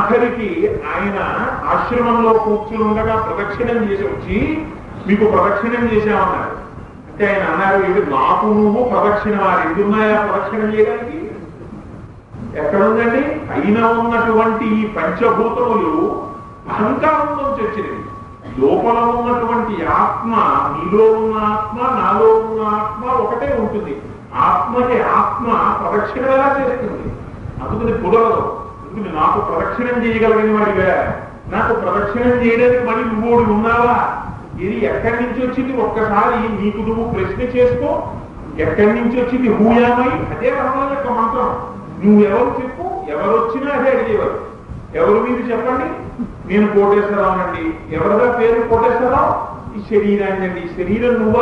ఆఖరికి ఆయన ఆశ్రమంలో కూర్చుని ఉండగా ప్రదక్షిణం చేసి వచ్చి మీకు ప్రదక్షిణం చేశామన్నారు అంటే ఆయన అన్నారు ఇది నాకు నువ్వు ప్రదక్షిణ వారు ఎందున్నాయా ప్రదక్షిణం చేయడానికి ఎక్కడుందండి పైన ఉన్నటువంటి ఈ పంచభూతములు అహంకారం నుంచి వచ్చినవి లోపల ఉన్నటువంటి ఆత్మ నీలో ఉన్న ఆత్మ నాలో ఉన్న ఆత్మ ఒకటే ఉంటుంది ఆత్మకి ఆత్మ ప్రదక్షిణ ఎలా చేస్తుంది అందుకని కుదరదు అందుకని నాకు ప్రదక్షిణం చేయగలిగిన వాడిగా నాకు ప్రదక్షిణం చేయడానికి మళ్ళీ నువ్వు ఉన్నావా ఇది ఎక్కడి నుంచి వచ్చింది ఒక్కసారి నీకు నువ్వు ప్రశ్న చేసుకో ఎక్కడి నుంచి వచ్చింది హూయామై అదే రమణ యొక్క మంత్రం నువ్వు ఎవరు చెప్పు ఎవరు వచ్చినా అదే అడిగేవారు ఎవరు మీరు చెప్పండి నేను కోటేశ్వరరావు అండి ఎవరిదా పేరు కోటేశ్వరరావు ఈ శరీరాన్ని అండి ఈ శరీరం నువ్వా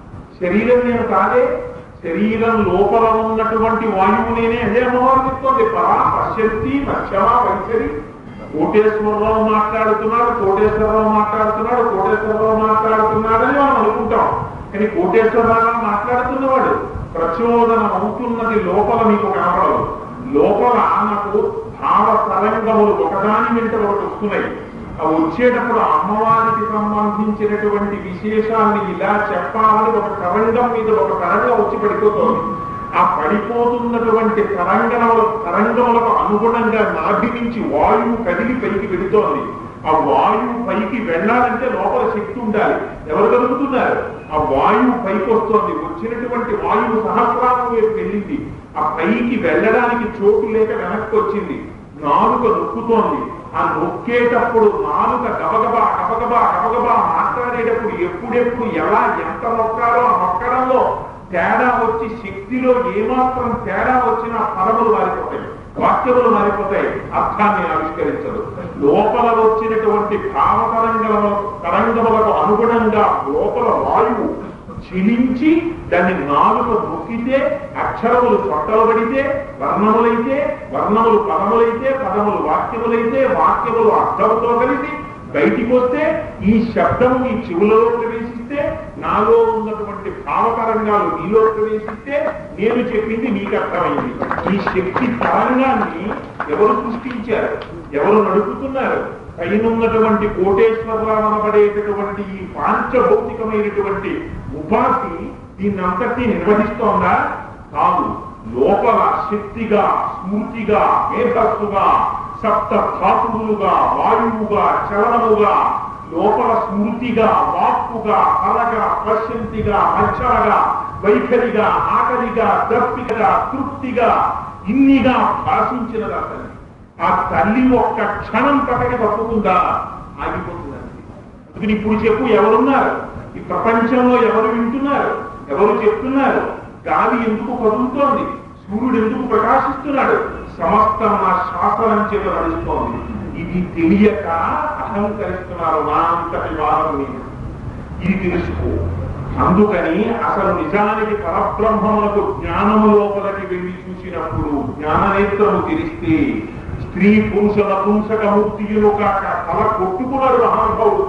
శరీరం నేను కాదే శరీరం లోపల ఉన్నటువంటి వాయువు నేనే అదే అమ్మవారు చెప్తోంది పరా పశ్యక్తి మత్స్యమా వైఖరి కోటేశ్వరరావు మాట్లాడుతున్నాడు కోటేశ్వరరావు మాట్లాడుతున్నాడు కోటేశ్వరరావు మాట్లాడుతున్నాడని మనం అనుకుంటాం కానీ కోటేశ్వరరావు మాట్లాడుతున్నవాడు ప్రచోదనం అవుతున్నది లోపల మీకు కనపడదు లోపల నాకు భావ తరంగములు ఒకదాని వెంట ఒకటి వస్తున్నాయి అవి వచ్చేటప్పుడు అమ్మవారికి సంబంధించినటువంటి విశేషాన్ని ఇలా చెప్పాలని ఒక తరంగం మీద ఒక తరంగం వచ్చి పడిపోతుంది ఆ పడిపోతున్నటువంటి తరంగముల తరంగములకు అనుగుణంగా నాభి నుంచి వాయువు కదిలి పైకి వెళుతోంది ఆ వాయువు పైకి వెళ్ళాలంటే లోపల శక్తి ఉండాలి ఎవరు కలుగుతున్నారు ఆ వాయువు పైకి వస్తోంది వచ్చినటువంటి వాయువు సహస్రామం వైపు వెళ్ళింది ఆ పైకి వెళ్ళడానికి చోటు లేక వెనక్కి వచ్చింది నాలుక నొక్కుతోంది ఆ నొక్కేటప్పుడు నాలుక గబగబా గబగబా గబగబా మాట్లాడేటప్పుడు ఎప్పుడెప్పుడు ఎలా ఎంత నొక్కాలో ఆ నొక్కడంలో తేడా వచ్చి శక్తిలో ఏమాత్రం తేడా వచ్చినా పదములు మారిపోతాయి వాక్యములు మారిపోతాయి అర్థాన్ని ఆవిష్కరించదు లోపల వచ్చినటువంటి భావతరంగల తరంగములకు అనుగుణంగా లోపల వాయువు చిలించి దాన్ని నాలుగు నొక్కితే అక్షరములు చొట్టలబడితే వర్ణములైతే వర్ణములు పదములైతే పదములు వాక్యములైతే వాక్యములు అర్థముతో కలిసి బయటికి వస్తే ఈ శబ్దము ఈ చెవులలో ప్రవేశిస్తే నాలో ఉన్నటువంటి భావతరంగాలు నీలో ప్రవేశిస్తే నేను చెప్పింది నీకు అర్థమైంది ఈ శక్తి తరంగాన్ని ఎవరు సృష్టించారు ఎవరు నడుపుతున్నారు పైన ఉన్నటువంటి కోటేశ్వరరావు అనబడేటటువంటి ఈ పాంచభౌతికమైనటువంటి ఉపాధి దీన్ని అంతటి నిర్వహిస్తోందా కాదు లోపల శక్తిగా స్మృతిగా మేధస్సుగా సప్త ధాతువులుగా వాయువుగా చలనముగా లోపల స్మృతిగా వాక్కుగా కలగా ప్రశంతిగా మచ్చలగా వైఖరిగా ఆకలిగా దప్పికగా తృప్తిగా ఇన్నిగా భాషించినది అతని ఆ తల్లి ఒక్క క్షణం పక్కన తప్పుకుందా ఆగిపోతుందండి అందుకని ఇప్పుడు చెప్పు ఎవరున్నారు ఈ ప్రపంచంలో ఎవరు వింటున్నారు ఎవరు చెప్తున్నారు గాలి ఎందుకు కదులుతోంది సూర్యుడు ఎందుకు ప్రకాశిస్తున్నాడు సమస్తం నా శాస్త్రం చేత నడుస్తోంది ఇది తెలియక అహంకరిస్తున్నారు నా అంతటి వారం నేను ఇది తెలుసుకో అందుకని అసలు నిజానికి పరబ్రహ్మములకు జ్ఞానము లోపలికి వెళ్ళి చూసినప్పుడు జ్ఞాననేత్రము తెరిస్తే స్త్రీ పురుష నపుంసక మూర్తియులు కాక తల కొట్టుకున్నారు మహానుభావుడు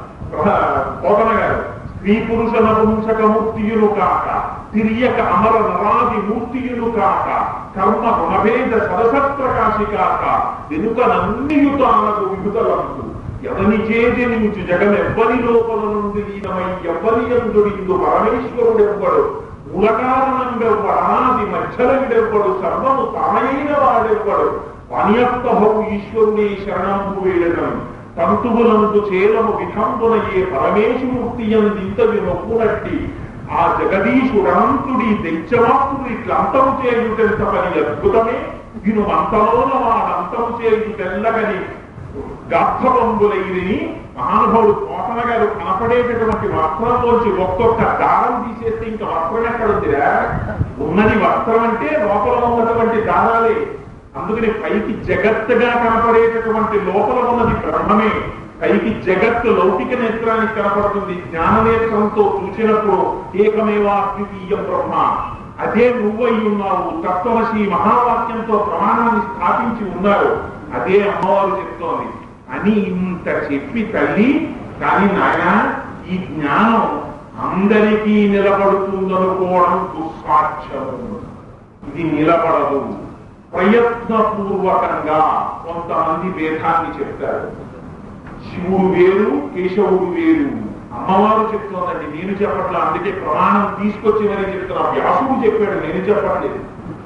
పోతన గారు స్త్రీ పురుష నపుంసక మూర్తియులు కాక తిరియక అమర నరాది మూర్తియులు కాక కర్మ గుణభేద సరసత్ప్రకాశి కాక వెనుకనన్నియుతానకు విభుతలందు ఎవని చేతి నుంచి జగం ఎవ్వరి లోపల నుండి లీనమై ఎవ్వరి ఎందుడిందు పరమేశ్వరుడెవ్వడు మూలకారణంబెవ్వడు అనాది మధ్యలవిడెవ్వడు సర్వము తానైన వాడెవ్వడు పనియత్తభౌ ఈశ్వరుడే శరణంబు వేడడం తంతువులందు చేలము విధంబున ఏ పరమేశమూర్తి ఎందింతవి నొప్పునట్టి ఆ జగదీశుడంతుడి దైత్యమాత్రుడు ఇట్లా అంతము చేయుటెంత పని అద్భుతమే విను అంతలోన వాడంతము చేయుటెల్లగని గర్భబంధులైని మహానుభావుడు పోతన గారు కనపడేటటువంటి వస్త్రంలోంచి ఒక్కొక్క దారం తీసేస్తే ఇంకా వస్త్రం ఎక్కడుందిరా ఉన్నది వస్త్రం అంటే లోపల ఉన్నటువంటి దారాలే అందుకని పైకి జగత్తుగా కనపడేటటువంటి లోపల ఉన్నది బ్రహ్మమే పైకి జగత్తు లౌకిక నేత్రానికి కనపడుతుంది జ్ఞాన నేత్రంతో చూసినప్పుడు ఏకమేవా ద్వితీయం బ్రహ్మ అదే నువ్వై ఉన్నావు తత్వమసి మహావాక్యంతో ప్రమాణాన్ని స్థాపించి ఉన్నారు అదే అమ్మవారు చెప్తోంది అని ఇంత చెప్పి తల్లి కానీ నాయన ఈ జ్ఞానం అందరికీ నిలబడుతుందనుకోవడం దుస్సాధ్యము ఇది నిలబడదు ప్రయత్నపూర్వకంగా కొంతమంది భేదాన్ని చెప్తారు శివుడు వేరు కేశవుడు వేరు అమ్మవారు చెప్తోందండి నేను చెప్పట్లా అందుకే ప్రమాణం తీసుకొచ్చి మరి చెప్తున్నా వ్యాసుడు చెప్పాడు నేను చెప్పట్లేదు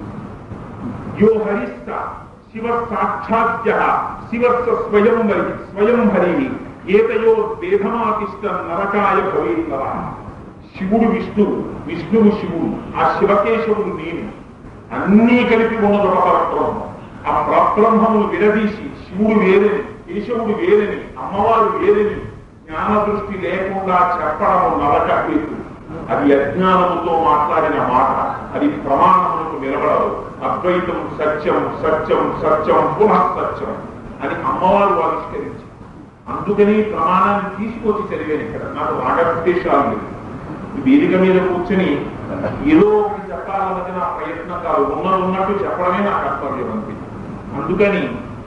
యో హరిస్త శివ సాక్షాత్య శివస్స స్వయం హరి స్వయం హరి ఏతయో వేదమాతిష్ట నరకాయ భవేత్నవ శివుడు విష్ణువు విష్ణువు శివుడు ఆ శివకేశవుడు నేను అన్నీ కలిపి ఉన్నది ఒక పరబ్రహ్మం ఆ పరబ్రహ్మములు విడదీసి శివుడు వేరని కేశవుడు వేరని అమ్మవారు వేరని జ్ఞాన దృష్టి లేకుండా చెప్పడము నరకపేతు అది అజ్ఞానముతో మాట్లాడిన మాట అది ప్రమాణములకు నిలబడదు అద్వైతం సత్యం సత్యం సత్యం పునః సత్యం అని అమ్మవారు ఆవిష్కరించి అందుకని ప్రమాణాన్ని తీసుకొచ్చి చదివాను ఇక్కడ నాకు రాగద్వేషాలు లేవు ఈ వేదిక మీద కూర్చుని ఏదో ఒకటి చెప్పాలన్నది నా ప్రయత్నం కాదు ఉన్నది ఉన్నట్టు చెప్పడమే నా కర్తవ్యం అంతే అందుకని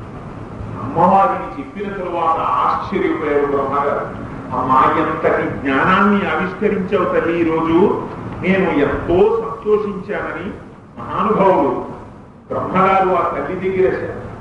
అమ్మవారిని చెప్పిన తరువాత ఆశ్చర్యపోయారు బ్రహ్మగారు అమ్మా ఎంతటి జ్ఞానాన్ని ఆవిష్కరించావు తల్లి ఈ రోజు నేను ఎంతో సంతోషించానని మహానుభావుడు బ్రహ్మగారు ఆ తల్లి దగ్గర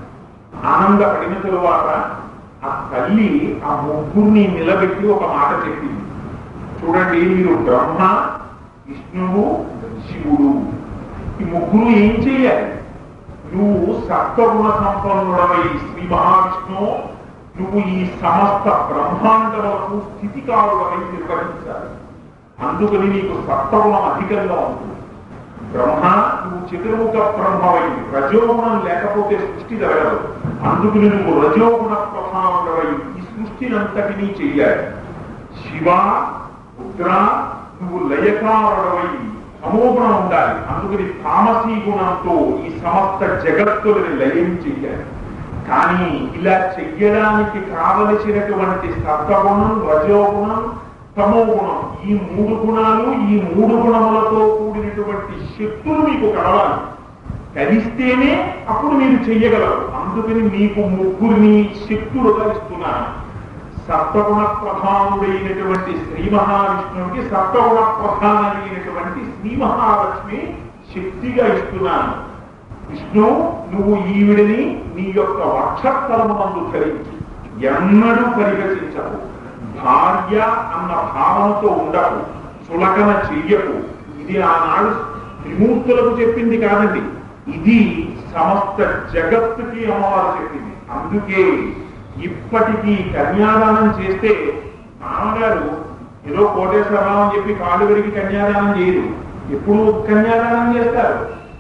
ఆనందపడిన తరువాత ఆ తల్లి ఆ ముగ్గురిని నిలబెట్టి ఒక మాట చెప్పింది చూడండి మీరు బ్రహ్మ విష్ణువు శివుడు ఈ ముగ్గురు ఏం చేయాలి నువ్వు సప్తగుణ సంపన్నుడవై శ్రీ మహావిష్ణువు నువ్వు ఈ సమస్త బ్రహ్మాండములకు స్థితికారులై నిర్వహించాలి అందుకని నీకు సప్తగుణం అధికంగా ఉంటుంది బ్రహ్మ నువ్వు చతుర్ముఖ బ్రహ్మవై రజోగుణం లేకపోతే సృష్టి జరగదు అందుకని నువ్వు రజోగుణ ప్రధానుడవై ఈ సృష్టినంతటినీ చెయ్యాలి శివ రుద్ర నువ్వు లయకారుడవై సమోగుణం ఉండాలి అందుకని తామసీ గుణంతో ఈ సమస్త జగత్తులని లయం చెయ్యాలి కానీ ఇలా చెయ్యడానికి కావలసినటువంటి సత్వగుణం రజోగుణం తమోగుణం ఈ మూడు గుణాలు ఈ మూడు గుణములతో కూడినటువంటి శక్తులు మీకు కలవాలి కలిస్తేనే అప్పుడు మీరు చెయ్యగలరు అందుకని మీకు ముగ్గురిని శక్తులుగా ఇస్తున్నాను సప్తగుణ ప్రధానుడైనటువంటి శ్రీ మహావిష్ణువుకి సప్తగుణ ప్రధానమైనటువంటి శ్రీ మహాలక్ష్మి శక్తిగా ఇస్తున్నాను విష్ణు నువ్వు ఈవిడిని నీ యొక్క వక్షస్థలమునందు ధరించి ఎన్నడూ పరిహసించకు భార్య అన్న భావనతో ఉండకు చులకన చెయ్యకు ఇది ఆనాడు త్రిమూర్తులకు చెప్పింది కాదండి ఇది సమస్త జగత్తుకి అమ్మవారు చెప్పింది అందుకే ఇప్పటికీ కన్యాదానం చేస్తే నాన్నగారు ఏదో కోటేశ్వరరావు అని చెప్పి కాళ్ళు విడిగి కన్యాదానం చేయరు ఎప్పుడు కన్యాదానం చేస్తారు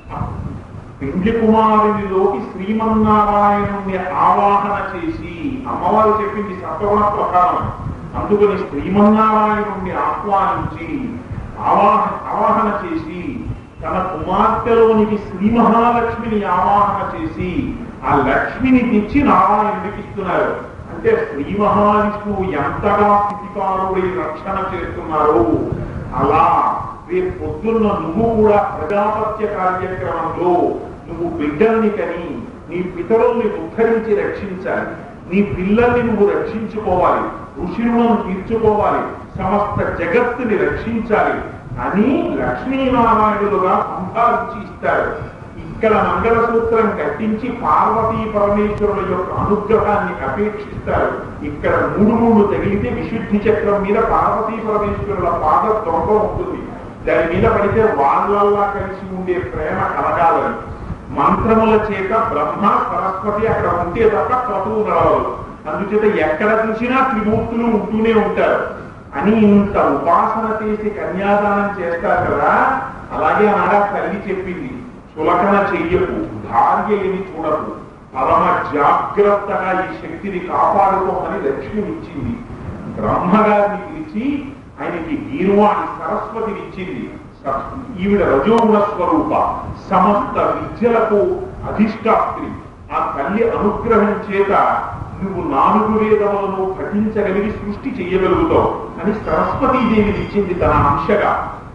పెండ్లి కుమారునిలోకి శ్రీమన్నారాయణుని ఆవాహన చేసి అమ్మవారు చెప్పింది సత్వగుణ ప్రకారం అందుకని శ్రీమన్నారాయణుణ్ణి ఆహ్వానించి ఆవాహన ఆవాహన చేసి తన కుమార్తెలోనికి శ్రీ మహాలక్ష్మిని ఆవాహన చేసి ఆ లక్ష్మిని తెచ్చి నారాయణుడికి ఇస్తున్నారు అంటే శ్రీ మహావిష్ణువు ఎంతగా స్థితికారుడి రక్షణ చేస్తున్నారు అలా రేపు పొద్దున్న నువ్వు కూడా ప్రజాపత్య కార్యక్రమంలో నువ్వు బిడ్డల్ని కని నీ పితరుల్ని ఉద్ధరించి రక్షించాలి నీ పిల్లల్ని నువ్వు రక్షించుకోవాలి ఋషులను తీర్చుకోవాలి సమస్త జగత్తుని రక్షించాలి అని లక్ష్మీనారాయణులుగా సంపాదించి ఇస్తారు ఇక్కడ మంగళసూత్రం కట్టించి పార్వతీ పరమేశ్వరుల యొక్క అనుగ్రహాన్ని అపేక్షిస్తారు ఇక్కడ మూడు మూడు తగిలితే విశుద్ధి చక్రం మీద పార్వతీ పరమేశ్వరుల పాద దొంగ ఉంటుంది దాని మీద పడితే వాళ్ళల్లా కలిసి ఉండే ప్రేమ కలగాలని మంత్రముల చేత బ్రహ్మ సరస్వతి అక్కడ ఉంటే తప్ప క్రతువు నడవదు అందుచేత ఎక్కడ చూసినా త్రిమూర్తులు ఉంటూనే ఉంటారు అని ఇంత ఉపాసన చేసి కన్యాదానం చేస్తారు కదా అలాగే ఆడ తల్లి చెప్పింది చులకన చెయ్యకు భార్య ఏమి చూడకు పరమ జాగ్రత్తగా ఈ శక్తిని కాపాడుకోమని లక్ష్మి ఇచ్చింది బ్రహ్మగారిని పిలిచి ఆయనకి గీర్వాణి సరస్వతిని ఇచ్చింది స- ఈవిడ రజోగుణ స్వరూప సమస్త విద్యలకు అధిష్టాత్రి ఆ తల్లి అనుగ్రహం చేత నువ్వు నాలుగు వేదములను పఠించగలిగి సృష్టి చెయ్యగలుగుతావు అని సరస్వతీదేవిని ఇచ్చింది తన అంశగా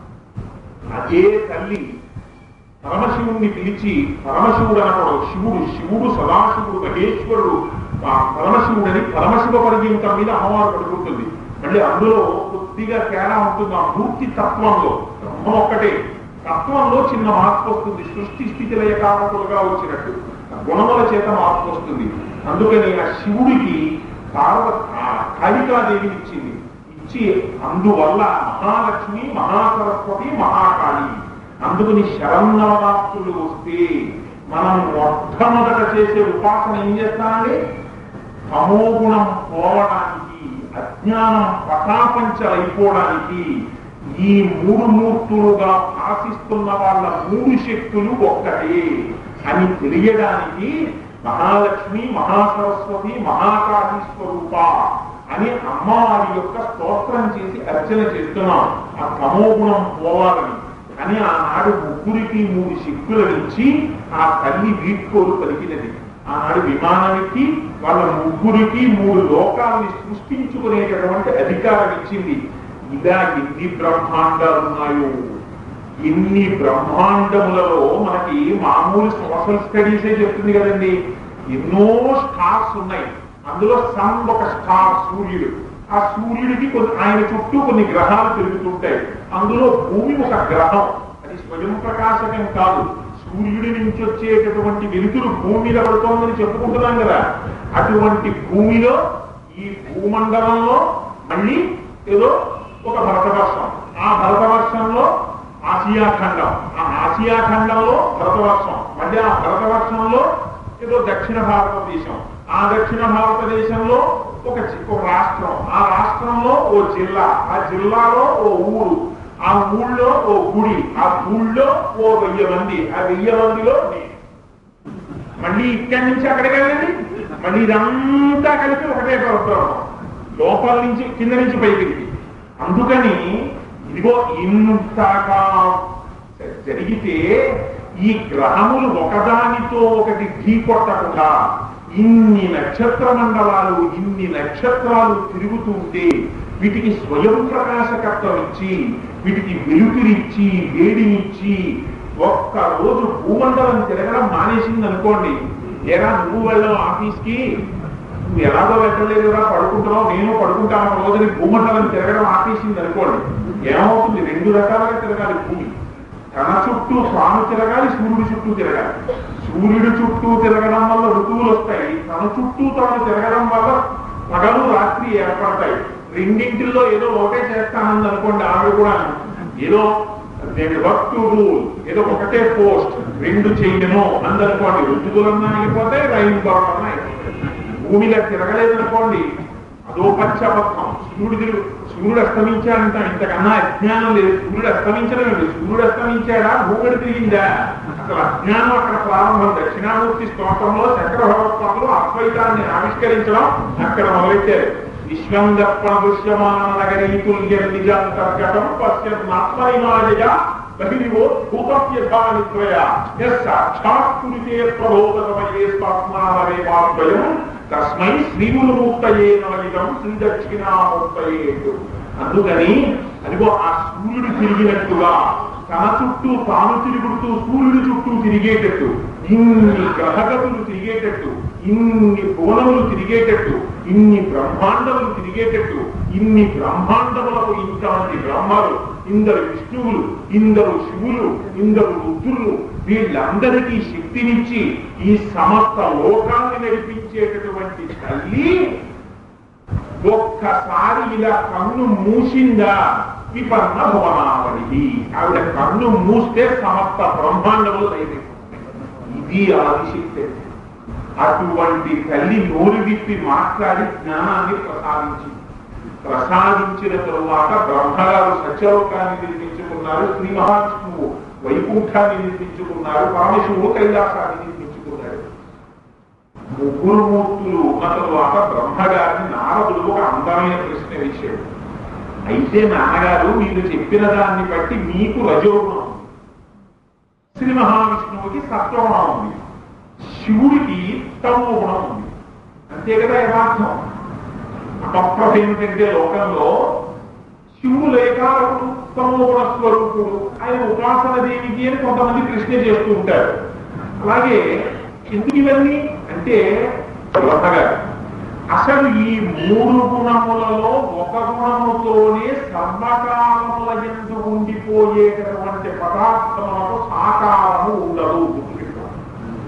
అదే తల్లి పరమశివుణ్ణి పిలిచి పరమశివుడు అనకూడదు శివుడు శివుడు సదాశివుడు మహేశ్వరుడు ఆ పరమశివుడని పరమశివ పర్యంతం మీద అమ్మవారు పడుకుంటుంది మళ్ళీ అందులో కొద్దిగా తేడా ఉంటుంది ఆ మూర్తి తత్వంలో బ్రహ్మ ఒక్కటే తత్వంలో చిన్న మార్పు వస్తుంది సృష్టి స్థితి లయకారకులుగా వచ్చినట్టు గుణముల చేత మార్పు వస్తుంది అందుకని ఆ శివుడికి పార్వ ఆ కాళికాదేవిని ఇచ్చింది ఇచ్చి అందువల్ల మహాలక్ష్మి మహాసరస్వతి మహాకాళి అందుకని శరన్నవరాత్రులు వస్తే మనం మొట్టమొదట చేసే ఉపాసన ఏం చేస్తానండి తమోగుణం పోవడానికి అజ్ఞానం ప్రతాపంచలైపోవడానికి ఈ మూడు మూర్తులుగా భాషిస్తున్న వాళ్ళ మూడు శక్తులు ఒక్కటే అని తెలియడానికి మహాలక్ష్మి మహాసరస్వతి మహాకాళీ స్వరూప అని అమ్మవారి యొక్క స్తోత్రం చేసి అర్చన చేస్తున్నాం ఆ తమోగుణం పోవాలని అని ఆనాడు ముగ్గురికి మూడు శక్తులనిచ్చి ఆ తల్లి వీడ్కోలు పలికినది ఆనాడు విమానం ఎక్కి వాళ్ళ ముగ్గురికి మూడు లోకాలని సృష్టించుకునేటటువంటి అధికారం ఇచ్చింది ఇలా ఎన్ని బ్రహ్మాండాలు ఉన్నాయో ఎన్ని బ్రహ్మాండములలో మనకి మామూలు సోషల్ స్టడీసే చెప్తుంది కదండి ఎన్నో స్టార్స్ ఉన్నాయి అందులో సన్ ఒక స్టార్ సూర్యుడు ఆ సూర్యుడికి కొన్ని ఆయన చుట్టూ కొన్ని గ్రహాలు తిరుగుతుంటాయి అందులో భూమి ఒక గ్రహం అది స్వయం ప్రకాశకం కాదు సూర్యుడి నుంచి వచ్చేటటువంటి వెలుతురు భూమి మీద పడుతోందని చెప్పుకుంటున్నాం కదా అటువంటి భూమిలో ఈ భూమండలంలో మళ్ళీ ఏదో ఒక భరతవర్షం ఆ భరతవర్షంలో ఆసియా ఖండం ఆ ఆసియా ఖండంలో భరతవర్షం మధ్య ఆ భరతవర్షంలో ఏదో దక్షిణ భారతదేశం ఆ దక్షిణ భారతదేశంలో ఒక చి- ఒక రాష్ట్రం ఆ రాష్ట్రంలో ఓ జిల్లా ఆ జిల్లాలో ఓ ఊరు ఆ ఊళ్ళో ఓ గుడి ఆ ఊళ్ళో ఓ వెయ్యి మంది ఆ వెయ్యి మందిలో నేను. మళ్ళీ ఇక్కడి నుంచి అక్కడికి వెళ్ళండి మళ్ళీ ఇదంతా కలిపి ఒకటే ప్రభుత్వం లోపల నుంచి కింద నుంచి పైకి అందుకని ఇదిగో ఇంతగా జరిగితే ఈ గ్రహములు ఒకదానితో ఒకటి ఢీ కొట్టకుండా ఇన్ని నక్షత్ర మండలాలు ఇన్ని నక్షత్రాలు తిరుగుతుంటే వీటికి స్వయం ప్రకాశకత్వం ఇచ్చి వీటికి వెలుతురిచ్చి వేడినిచ్చి ఒక్క రోజు భూమండలం తిరగడం మానేసింది అనుకోండి ఎరా నువ్వు వెళ్ళావు ఆఫీస్కి నువ్వు ఎలాగో వెళ్ళలేదురా పడుకుంటున్నావు నేను పడుకుంటాను ఒక రోజుని భూమండలం తిరగడం ఆపేసింది అనుకోండి ఏమవుతుంది రెండు రకాలుగా తిరగాలి భూమి తన చుట్టూ తాను తిరగాలి సూర్యుడి చుట్టూ తిరగాలి సూర్యుడి చుట్టూ తిరగడం వల్ల ఋతువులు వస్తాయి తన చుట్టూ తాను తిరగడం వల్ల పగలు రాత్రి ఏర్పడతాయి రెండింటిల్లో ఏదో ఒకటే చేస్తానంది అనుకోండి ఆవిడ కూడా ఏదో నేను వర్క్ టు రూల్ ఏదో ఒకటే పోస్ట్ రెండు చెయ్యను అందనుకోండి ఋతువులన్నా అయిపోతే రైలు బాగున్నా భూమిలో తిరగలేదనుకోండి అదో పచ్చబద్ధం సూర్యుడు తిరుగు సూర్యుడు అస్తమించాడంట ఇంతకన్నా అజ్ఞానం లేదు సూర్యుడు అస్తమించడం లేదు సూర్యుడు అస్తమించాడా భూమిడి తిరిగిందా అసలు అజ్ఞానం అక్కడ ప్రారంభం దక్షిణామూర్తి స్తోత్రంలో శంకర భగవత్వాలు అద్వైతాన్ని ఆవిష్కరించడం అక్కడ మొదలెట్టారు విశ్వం దర్పణ దృశ్యమాన నగరీ తుల్యం నిజాంతర్గతం పశ్యత్మాత్మైనాయ బహిరివో భూతప్యధానిత్రయ సాక్షాత్ కురితే ప్రబోధమయే స్వాత్మానవేవాద్వయం తస్మై శ్రీగురుమూర్తయే నవలితం శ్రీ దక్షిణామూర్తయే అందుకని అదిగో ఆ సూర్యుడు తిరిగినట్టుగా తన చుట్టూ తాను తిరుగుతూ సూర్యుడి చుట్టూ తిరిగేటట్టు ఇన్ని గ్రహగతులు తిరిగేటట్టు ఇన్ని భువనములు తిరిగేటట్టు ఇన్ని బ్రహ్మాండములు తిరిగేటట్టు ఇన్ని బ్రహ్మాండములకు ఇంతమంది బ్రహ్మలు ఇందరు విష్ణువులు ఇందరు శివులు ఇందరు రుద్రులు వీళ్ళందరికీ శక్తినిచ్చి ఈ సమస్త లోకాన్ని నడిపించేటటువంటి తల్లి ఒక్కసారి ఇలా కన్ను మూసిందా విపన్న భువనావళి ఆవిడ కన్ను మూస్తే సమస్త బ్రహ్మాండములు అయిపోయి ఇది ఆదిశక్తి అటువంటి తల్లి నోరు విప్పి మాట్లాడి జ్ఞానాన్ని ప్రసాదించింది ప్రసాదించిన తరువాత బ్రహ్మగారు సత్యలోకాన్ని నిర్మించుకున్నారు శ్రీ మహావిష్ణువు వైకుంఠాన్ని నిర్మించుకున్నారు పరమశివుడు కైలాసాన్ని నిర్మించుకున్నాడు ముగ్గురు మూర్తులు ఉన్న తరువాత బ్రహ్మగారిని నారదుడు ఒక అందమైన ప్రశ్న వేశాడు అయితే నాన్నగారు మీరు చెప్పిన దాన్ని బట్టి మీకు రజోగుణం ఉంది. శ్రీ మహావిష్ణువుకి సత్వగుణం ఉంది శివుడికి తమో గుణం ఉంది అంతే కదా యథార్థం అపప్రభ ఏమిటంటే లోకంలో శివుడు లేఖారకుడు తమో గుణ స్వరూపుడు ఆయన ఉపాసన దేనికి అని కొంతమంది ప్రశ్న చేస్తూ ఉంటారు అలాగే ఎందుకు ఇవన్నీ అంటే బ్రహ్మగారు అసలు ఈ మూడు గుణములలో ఒక గుణముతోనే సర్వకాలముల ఎందు ఉండిపోయేటటువంటి పదార్థములకు సాకారము ఉండదు గుర్తుపెట్టుకోండి.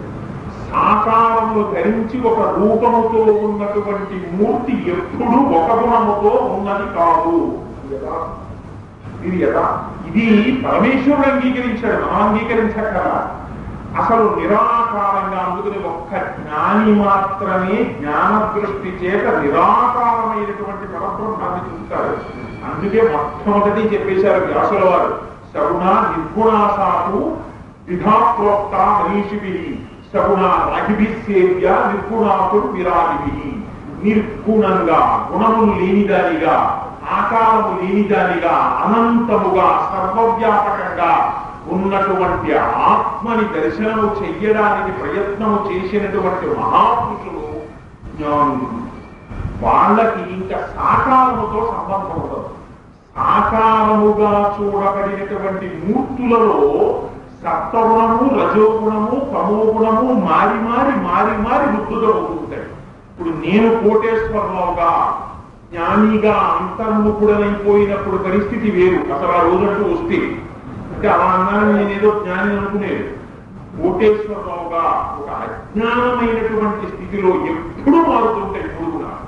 సాకారము ధరించి ఒక రూపముతో ఉన్నటువంటి మూర్తి ఎప్పుడు ఒక గుణముతో ఉన్నది కాదు ఎలా ఇది ఎలా ఇది పరమేశ్వరుడు అంగీకరించాడు మనం అంగీకరించక్కరా అసలు నిరాకారంగా అందుకని ఒక్క జ్ఞాని మాత్రమే జ్ఞాన దృష్టి చేత నిరాకారమైనటువంటి పరబ్రహ్మాన్ని చూస్తారు అందుకే మొట్టమొదటి చెప్పేశారు వ్యాసుల వారు సగుణ నిర్గుణాసాకు విధాప్రోక్త మనీషిభి సగుణ రాగిభి సేవ్య నిర్గుణాకుడు విరాగిభి నిర్గుణంగా గుణములు లేనిదానిగా ఆకారము లేనిదానిగా అనంతముగా సర్వవ్యాపకంగా ఉన్నటువంటి ఆత్మని దర్శనము చెయ్యడానికి ప్రయత్నము చేసినటువంటి మహాపురుషులు జ్ఞానులు వాళ్ళకి ఇంకా సాకారముతో సంబంధం ఉండదు సాకారముగా చూడబడినటువంటి మూర్తులలో సత్వగుణము రజోగుణము తమోగుణము మారి మారి మారి మారి వృద్ధుగా ఉంటాయి ఇప్పుడు నేను కోటేశ్వరరావుగా జ్ఞానిగా అంతర్ముఖుడనైపోయినప్పుడు పరిస్థితి వేరు అసలు ఆ రోజంటూ వస్తే అంటే అలా అన్నాను నేనేదో జ్ఞాని అనుకునేది కోటేశ్వరరావుగా ఒక అజ్ఞానమైనటువంటి స్థితిలో ఎప్పుడు మారుతుంటాయి మూడు గుణాలు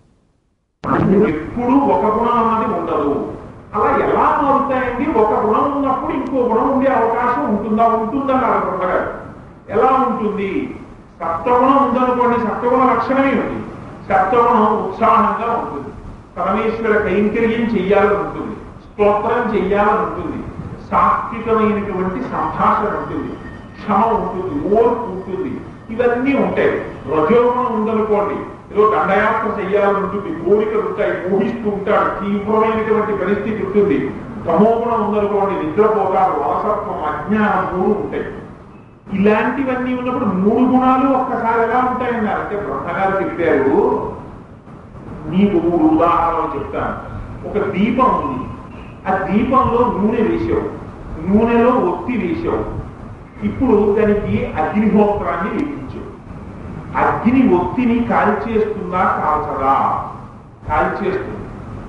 ఎప్పుడు ఒక గుణం అన్నది ఉండదు అలా ఎలా మారుతాయండి ఒక గుణం ఉన్నప్పుడు ఇంకో గుణం ఉండే అవకాశం ఉంటుందా ఉంటుందా నాకు ఉండగారు ఎలా ఉంటుంది సప్తగుణం ఉందనుకోండి సప్తగుణ లక్షణమే ఉంది సప్తగుణం ఉత్సాహంగా ఉంటుంది పరమేశ్వర కైంకర్యం చెయ్యాలని ఉంటుంది స్తోత్రం చెయ్యాలని ఉంటుంది సాత్వికమైనటువంటి సంభాషణ ఉంటుంది క్షమ ఉంటుంది ఓర్పు ఉంటుంది ఇవన్నీ ఉంటాయి రజోగుణం ఉందనుకోండి ఏదో దండయాత్ర చెయ్యాలని ఉంటుంది కోరికలు ఉంటాయి ఊహిస్తూ ఉంటాడు తీవ్రమైనటువంటి పరిస్థితి ఉంటుంది తమోగుణం ఉందనుకోండి నిద్రపోతాడు వారసత్వం అజ్ఞానం మూడు ఉంటాయి ఇలాంటివన్నీ ఉన్నప్పుడు మూడు గుణాలు ఒక్కసారి ఎలా ఉంటాయన్నారు అంటే బ్రహ్మగారు చెప్పారు నీకు మూడు ఉదాహరణలు చెప్తాను ఒక దీపం ఉంది ఆ దీపంలో నూనె వేసావు నూనెలో ఒత్తి వేసావు ఇప్పుడు దానికి అగ్నిహోత్రాన్ని వేయించావు అగ్ని ఒత్తిని కాల్చేస్తుందా కాల్చదా కాల్చేస్తుంది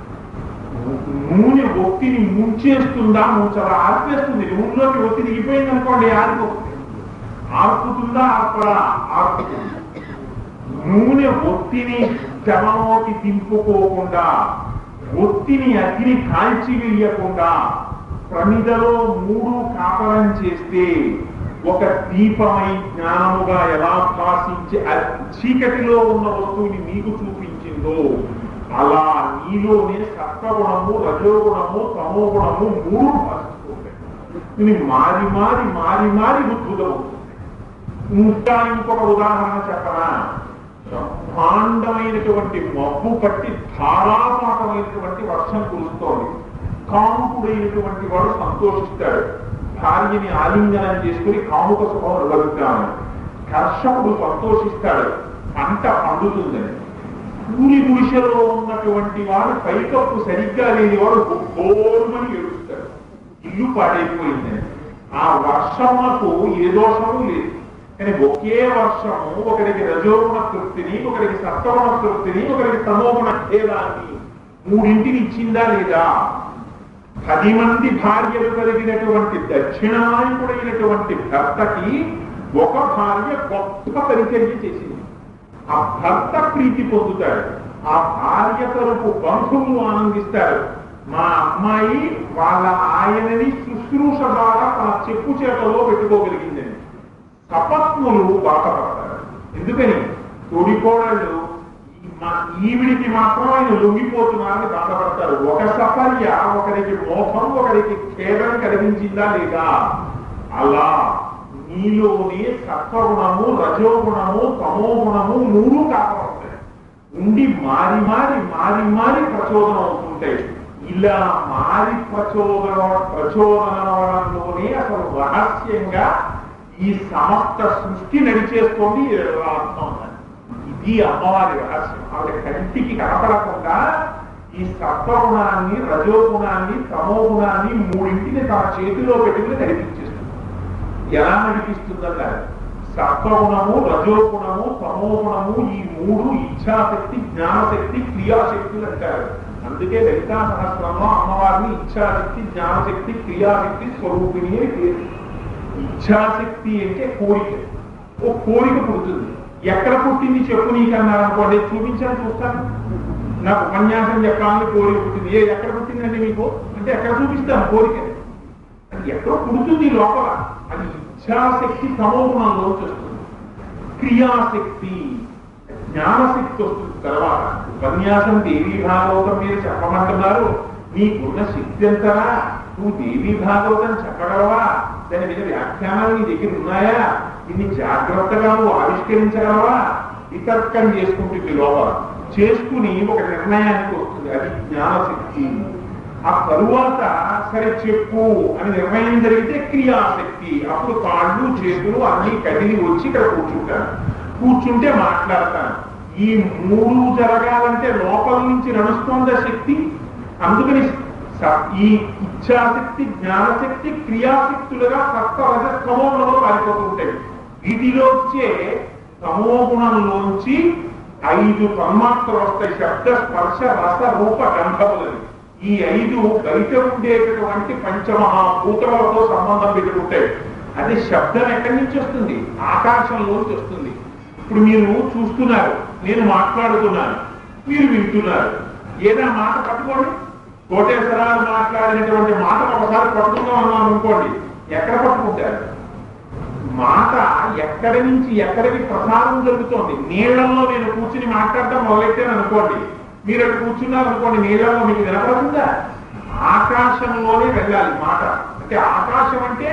నూనె ఒత్తిని ముంచేస్తుందా ముంచదా ఆర్పేస్తుంది నూనెలోకి ఒత్తి దిగిపోయింది అనుకోండి ఆరిపోతుంది ఆర్పుతుందా ఆర్పడా ఆర్పుతుంది నూనె ఒత్తిని శవంలోకి దింపుకోకుండా ఒత్తిని అగ్ని కాల్చి వేయకుండా ప్రమిదలో మూడు కాపలం చేస్తే ఒక దీపమై జ్ఞానముగా ఎలా భాషించి ఆ చీకటిలో ఉన్న వస్తువుని నీకు చూపించిందో అలా నీలోనే సత్వగుణము రజోగుణము తమోగుణము మూడు భాషిస్తుంటాయి ఇది మారి మారి మారి మారి ఉద్భుతమవుతుంది ఇంకా ఇంకొక ఉదాహరణ చెప్పనా బ్రహ్మాండమైనటువంటి మబ్బు పట్టి ధారాపాతమైనటువంటి వర్షం కురుస్తోంది కాముకుడైనటువంటి వాడు సంతోషిస్తాడు భార్యని ఆలింగనం చేసుకుని కాముక సుఖం లభిస్తాను కర్షకుడు సంతోషిస్తాడు పంట పండుతుందని పూరి గుడిసెలో ఉన్నటువంటి వాడు పైకప్పు సరిగ్గా లేని వాడు గోల్మని ఏడుస్తాడు ఇల్లు పాడైపోయిందని ఆ వర్షమునకు ఏ దోషము లేదు కానీ ఒకే వర్షము ఒకరికి రజోగుణ తృప్తిని ఒకరికి సత్వగుణ తృప్తిని ఒకరికి తమోగుణ భేదాన్ని మూడింటిని ఇచ్చిందా లేదా పది మంది భార్యలు కలిగినటువంటి దక్షిణాయకుడైనటువంటి భర్తకి ఒక భార్య గొప్ప పరిచర్య చేసింది ఆ భర్త ప్రీతి పొందుతాడు ఆ భార్య తరపు బంధువులు ఆనందిస్తారు మా అమ్మాయి వాళ్ళ ఆయనని శుశ్రూష ద్వారా తన చెప్పు చేతలో పెట్టుకోగలిగిందని సపత్నులు బాధపడతారు ఎందుకని తోడికోడళ్ళు ఈ మా- ఈవిడికి మాత్రం ఆయన లొంగిపోతున్నారని బాధపడతారు ఒక సఫర్య ఒకరికి మోహం ఒకరికి ఖేదం కలిగించిందా లేదా అలా నీలోనే సత్వగుణము రజోగుణము తమోగుణము మూడు కాపాడుతాయి ఉండి మారి మారి మారి మారి ప్రచోదనం అవుతుంటాయి ఇలా మారి ప్రచోదన ప్రచోదనంలోనే అసలు రహస్యంగా ఈ సమస్త సృష్టి నడిచేస్తోంది ఈ అర్థం ఉన్నది. ఇది అమ్మవారి రహస్యం ఆవిడ కంటికి కనపడకుండా ఈ సత్వగుణాన్ని రజోగుణాన్ని తమోగుణాన్ని మూడింటిని తన చేతిలో పెట్టుకుని నడిపించేస్తుంది ఎలా నడిపిస్తుందన్నారు సత్వగుణము రజోగుణము తమోగుణము ఈ మూడు ఇచ్ఛాశక్తి జ్ఞానశక్తి క్రియాశక్తులు అంటారు అందుకే లలితా సహస్రంలో అమ్మవారిని ఇచ్ఛాశక్తి జ్ఞానశక్తి క్రియాశక్తి స్వరూపిణి అని పేరు ఇచ్ఛాశక్తి అంటే కోరిక ఓ కోరిక పుడుతుంది ఎక్కడ పుట్టింది చెప్పు నీకన్నారు అనుకోండి చూపించాను చూస్తాను నాకు ఉపన్యాసం చెప్పాలని కోరిక పుట్టింది ఏ ఎక్కడ పుట్టిందండి మీకు అంటే ఎక్కడ చూపిస్తాను కోరిక అది ఎక్కడో పుడుతుంది లోపల అది ఇచ్ఛాశక్తి తమోగుణంలో వస్తుంది క్రియాశక్తి జ్ఞానశక్తి వస్తుంది తర్వాత ఉపన్యాసం దేవీ భాగవతం మీరు చెప్పమంటున్నారు నీకున్న శక్తి ఎంతరా నువ్వు దేవీ భాగవతం చెప్పగలవా దాని మీద వ్యాఖ్యానాలు నీ దగ్గర ఉన్నాయా దీన్ని జాగ్రత్తగా నువ్వు ఆవిష్కరించగలవా వితర్కం చేసుకుంటుంది లోపల చేసుకుని ఒక నిర్ణయానికి వస్తుంది అది జ్ఞానశక్తి ఆ తరువాత సరే చెప్పు అని నిర్ణయం జరిగితే క్రియాశక్తి అప్పుడు కాళ్ళు చేతులు అన్ని కదిలి వచ్చి ఇక్కడ కూర్చుంటాను కూర్చుంటే మాట్లాడతాను ఈ మూడు జరగాలంటే లోపల నుంచి నడుస్తోందా శక్తి అందుకని స- ఈ ఇచ్ఛాశక్తి జ్ఞానశక్తి క్రియాశక్తులుగా సప్త రజస్తమోగుణంలో పారిపోతుంటాయి వీటిలో వచ్చే తమోగుణంలోంచి ఐదు తన్మాత్రలు వస్తాయి శబ్ద స్పర్శ రస రూప గంధములని ఈ ఐదు బయట ఉండేటటువంటి పంచమహాభూతములతో సంబంధం పెట్టుకుంటాయి అది శబ్దం ఎక్కడి నుంచి వస్తుంది ఆకాశంలోంచి వస్తుంది ఇప్పుడు మీరు చూస్తున్నారు నేను మాట్లాడుతున్నాను మీరు వింటున్నారు ఏదైనా మాట పట్టుకోండి కోటేశ్వరాలు మాట్లాడినటువంటి మాట ఒకసారి పట్టుకుందాం అన్నాం అనుకోండి ఎక్కడ పట్టుకుంటారు మాట ఎక్కడి నుంచి ఎక్కడికి ప్రసారం జరుగుతోంది నీళ్లలో నేను కూర్చుని మాట్లాడటం మొదలెట్టాను అనుకోండి మీరు అక్కడ కూర్చున్నారు అనుకోండి నీళ్లలో మీకు వినపడుతుందా ఆకాశంలోనే వెళ్ళాలి మాట అంటే ఆకాశం అంటే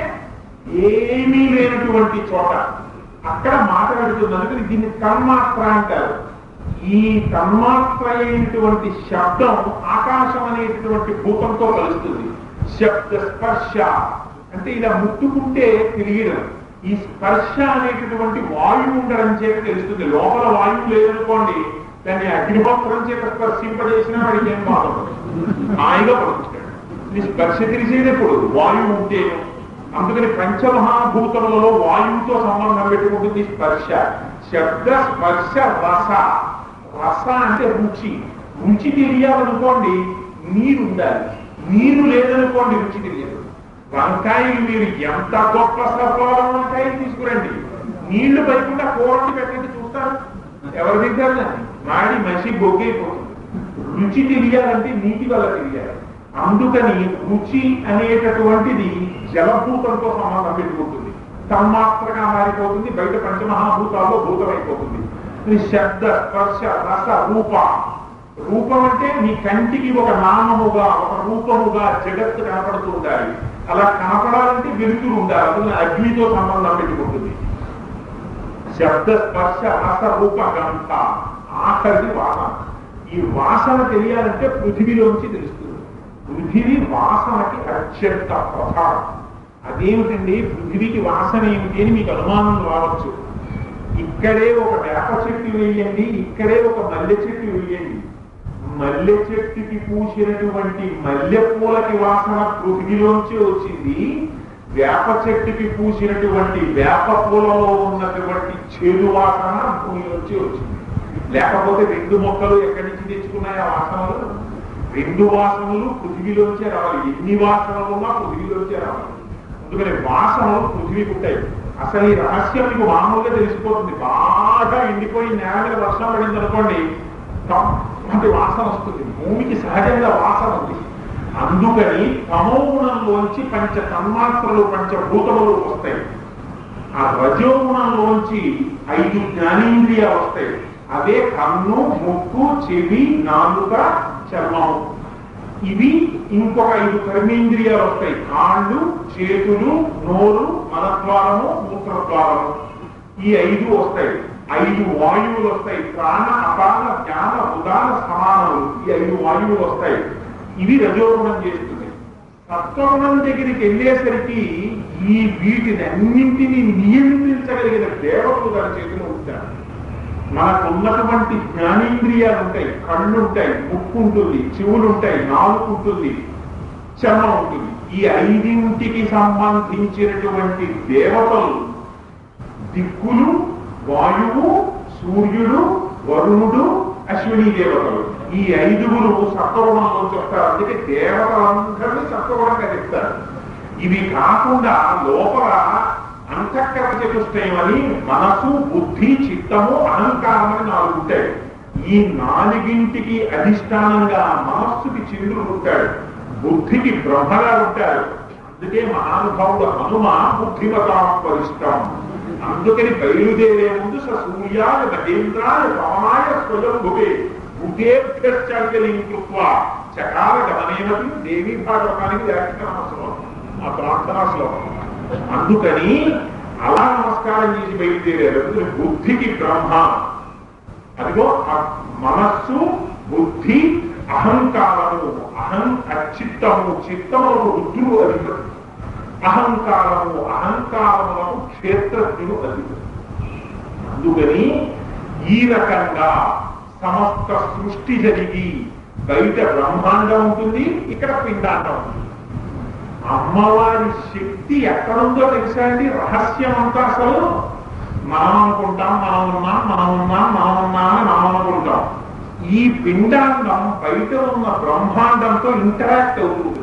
ఏమీ లేనటువంటి చోట అక్కడ మాట వెళుతుంది అందుకని దీన్ని తన్మాత్ర అంటారు ఈ తన్మాత్ర అయినటువంటి శబ్దం ఆకాశం అనేటటువంటి భూతంతో కలుస్తుంది శబ్ద స్పర్శ అంటే ఇలా ముట్టుకుంటే తెలియడం ఈ స్పర్శ అనేటటువంటి వాయువు ఉండడం చేత తెలుస్తుంది లోపల వాయువు లేదనుకోండి దాన్ని అగ్నిహోత్రం చేత స్పర్శింపజేసినా వాడికి ఏం బాధపడదు హాయిగా పడుతుంటాడు ఈ స్పర్శ తెలిసేటప్పుడు వాయువు ఉంటేను అందుకని పంచమహాభూతములలో వాయువుతో సంబంధం పెట్టుకుంటుంది స్పర్శ శబ్ద స్పర్శ రస రస అంటే రుచి రుచి తెలియాలనుకోండి నీరు ఉండాలి నీరు లేదనుకోండి రుచి తెలియదు వంకాయలు మీరు ఎంత గొప్ప సఫలం వంకాయలు తీసుకురండి నీళ్లు పైకుండా కూరండి పెట్టండి చూస్తారు ఎవరు తింటారు దాన్ని మాడి మసి బొగ్గైపోతుంది రుచి తెలియాలంటే నీటి వల్ల తెలియాలి అందుకని రుచి అనేటటువంటిది జలభూతంతో సంబంధం పెట్టుకుంటుంది తన్మాత్రగా మారిపోతుంది బయట పంచమహాభూతాల్లో భూతమైపోతుంది ఇది శబ్ద స్పర్శ రస రూప రూపం అంటే మీ కంటికి ఒక నామముగా ఒక రూపముగా జగత్తు కనపడుతూ ఉండాలి అలా కనపడాలంటే వెలుతురు ఉండాలి అందుకని అగ్నితో సంబంధం పెట్టుకుంటుంది శబ్ద స్పర్శ రస రూప గంధ ఆఖరిది వాసన ఈ వాసన తెలియాలంటే పృథివీలోంచి తెలుస్తుంది పృథివీ వాసనకి అత్యంత ప్రధానం అదేమిటండి పృథివీకి వాసన ఏమిటి అని మీకు అనుమానం రావచ్చు ఇక్కడే ఒక వేప చెట్టు వేయండి ఇక్కడే ఒక మల్లె చెట్టు వేయండి మల్లె చెట్టుకి పూసినటువంటి మల్లె పూలకి వాసన పృథివీలోంచి వచ్చింది వేప చెట్టుకి పూసినటువంటి వేప పూలలో ఉన్నటువంటి చేదు వాసన భూమిలోంచి వచ్చింది లేకపోతే రెండు మొక్కలు ఎక్కడి నుంచి తెచ్చుకున్నాయి ఆ వాసనలు రెండు వాసనలు పృథివీలోంచే రావాలి ఎన్ని వాసనలు ఉన్నా పృథివీలోంచే రావాలి అందుకని వాసనలు పృథివీకి ఉంటాయి అసలు ఈ రహస్యం మీకు మామూలుగా తెలిసిపోతుంది బాగా ఎండిపోయి నేల మీద వర్షం పడింది అనుకోండి కమ్మటి వాసన వస్తుంది భూమికి సహజంగా వాసన ఉంది అందుకని తమోగుణంలోంచి పంచ తన్మాత్రలు పంచభూతములు వస్తాయి ఆ రజోగుణంలోంచి ఐదు జ్ఞానేంద్రియాలు వస్తాయి అవే కన్ను ముక్కు చెవి నాలుక చర్మం ఇవి ఇంకొక ఐదు కర్మేంద్రియాలు వస్తాయి కాళ్ళు చేతులు నోరు మలద్వారము మూత్రద్వారము ఈ ఐదు వస్తాయి ఐదు వాయువులు వస్తాయి ప్రాణ అపాన జ్ఞాన ఉదాన సమానములు ఈ ఐదు వాయువులు వస్తాయి ఇవి రజోగుణం చేస్తుంది సత్వగుణం దగ్గరికి వెళ్ళేసరికి ఈ వీటిని అన్నింటినీ నియంత్రించగలిగిన దేవతలు దాని చేతిలో ఉంటారు మనకు ఉన్నటువంటి జ్ఞానేంద్రియాలు ఉంటాయి కళ్ళు ఉంటాయి ముక్కు ఉంటుంది చెవులు ఉంటాయి నాలుగు ఉంటుంది చర్మం ఉంటుంది ఈ ఐదింటికి సంబంధించినటువంటి దేవతలు దిక్కులు వాయువు సూర్యుడు వరుణుడు అశ్విని దేవతలు ఈ ఐదుగురు సత్వగుణంలో చెప్తారు అందుకే దేవతలందరినీ సత్వగుణంగా చెప్తారు ఇవి కాకుండా లోపల అంతఃకరణ చతుష్టయం అని మనసు బుద్ధి చిత్తము అహంకారం అని నాలుగు ఉంటాయి ఈ నాలుగింటికి అధిష్టానంగా మనస్సుకి చంద్రుడు ఉంటాడు బుద్ధికి బ్రహ్మగా ఉంటాడు అందుకే మహానుభావుడు హనుమ బుద్ధిమతాం పరిష్టం అందుకని బయలుదేరే ముందు స సూర్యాయ మహేంద్రాయ పవనాయ స్వయంభువే బుద్ధేభ్యశ్చర్యలిం కృత్వా చకాల గమనేనపి దేవీ భాగవతానికి వ్యాఖ్యాన శ్లోకం ఆ ప్రార్థనా శ్లోకం అందుకని అలా నమస్కారం చేసి బయలుదేరారు అందుకని బుద్ధికి బ్రహ్మ అదిగో ఆ మనస్సు బుద్ధి అహంకారము అహం అచిత్తము చిత్తములకు రుద్రుడు అధిపతి అహంకారము అహంకారములకు క్షేత్రజ్ఞుడు అధిపతి అందుకని ఈ రకంగా సమస్త సృష్టి జరిగి బయట బ్రహ్మాండం ఉంటుంది ఇక్కడ పిండాండం ఉంటుంది అమ్మవారి శక్తి ఎక్కడుందో తెలుసా అండి రహస్యం అంతా అసలు మనం అనుకుంటాం మనం ఉన్నాం మనం ఉన్నాం మనం ఉన్నాం అని మనం అనుకుంటాం ఈ పిండాండం బయట ఉన్న బ్రహ్మాండంతో ఇంటరాక్ట్ అవుతుంది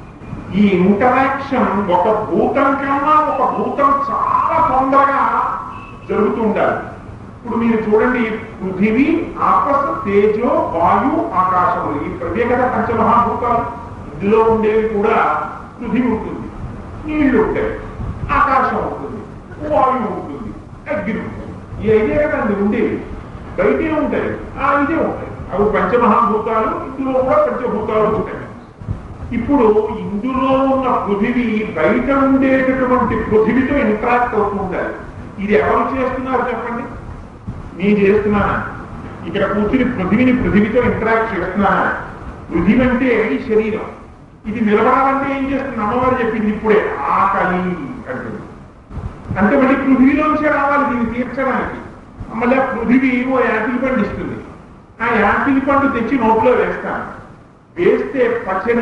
ఈ ఇంటరాక్షన్ ఒక భూతం కన్నా ఒక భూతం చాలా తొందరగా జరుగుతుండాలి ఇప్పుడు మీరు చూడండి పృథివీ ఆపస్ తేజో వాయు ఆకాశములు ఈ ప్రత్యేకత పంచమహాభూతాలు ఇందులో ఉండేవి కూడా పృథివీ ఉంటుంది నీళ్లు ఉంటాయి ఆకాశం ఉంటుంది వాయువు ఉంటుంది అగ్ని ఉంటుంది ఈ ఐదే కదా అందులో ఉండేవి బయటే ఉంటాయి ఆ ఇదే ఉంటాయి అవి పంచమహాభూతాలు ఇందులో కూడా పంచభూతాలు ఉంటాయి ఇప్పుడు ఇందులో ఉన్న పృథివీ బయట ఉండేటటువంటి పృథివితో ఇంటరాక్ట్ అవుతూ ఉండాలి ఇది ఎవరు చేస్తున్నారు చెప్పండి నేను చేస్తున్నానా ఇక్కడ కూర్చుని పృథివిని పృథివితో ఇంటరాక్ట్ చేస్తున్నానా పృథివి అంటే ఈ శరీరం ఇది నిలబడాలంటే ఏం చేస్తుంది అమ్మవారు చెప్పింది ఇప్పుడే ఆకలి అంటుంది అంటే మళ్ళీ పృథివీలోంచే రావాలి దీన్ని తీర్చడానికి మళ్ళీ ఆ పృథివీ ఓ యాపిల్ పండు ఇస్తుంది ఆ యాపిల్ పండు తెచ్చి నోట్లో వేస్తాను వేస్తే పచ్చని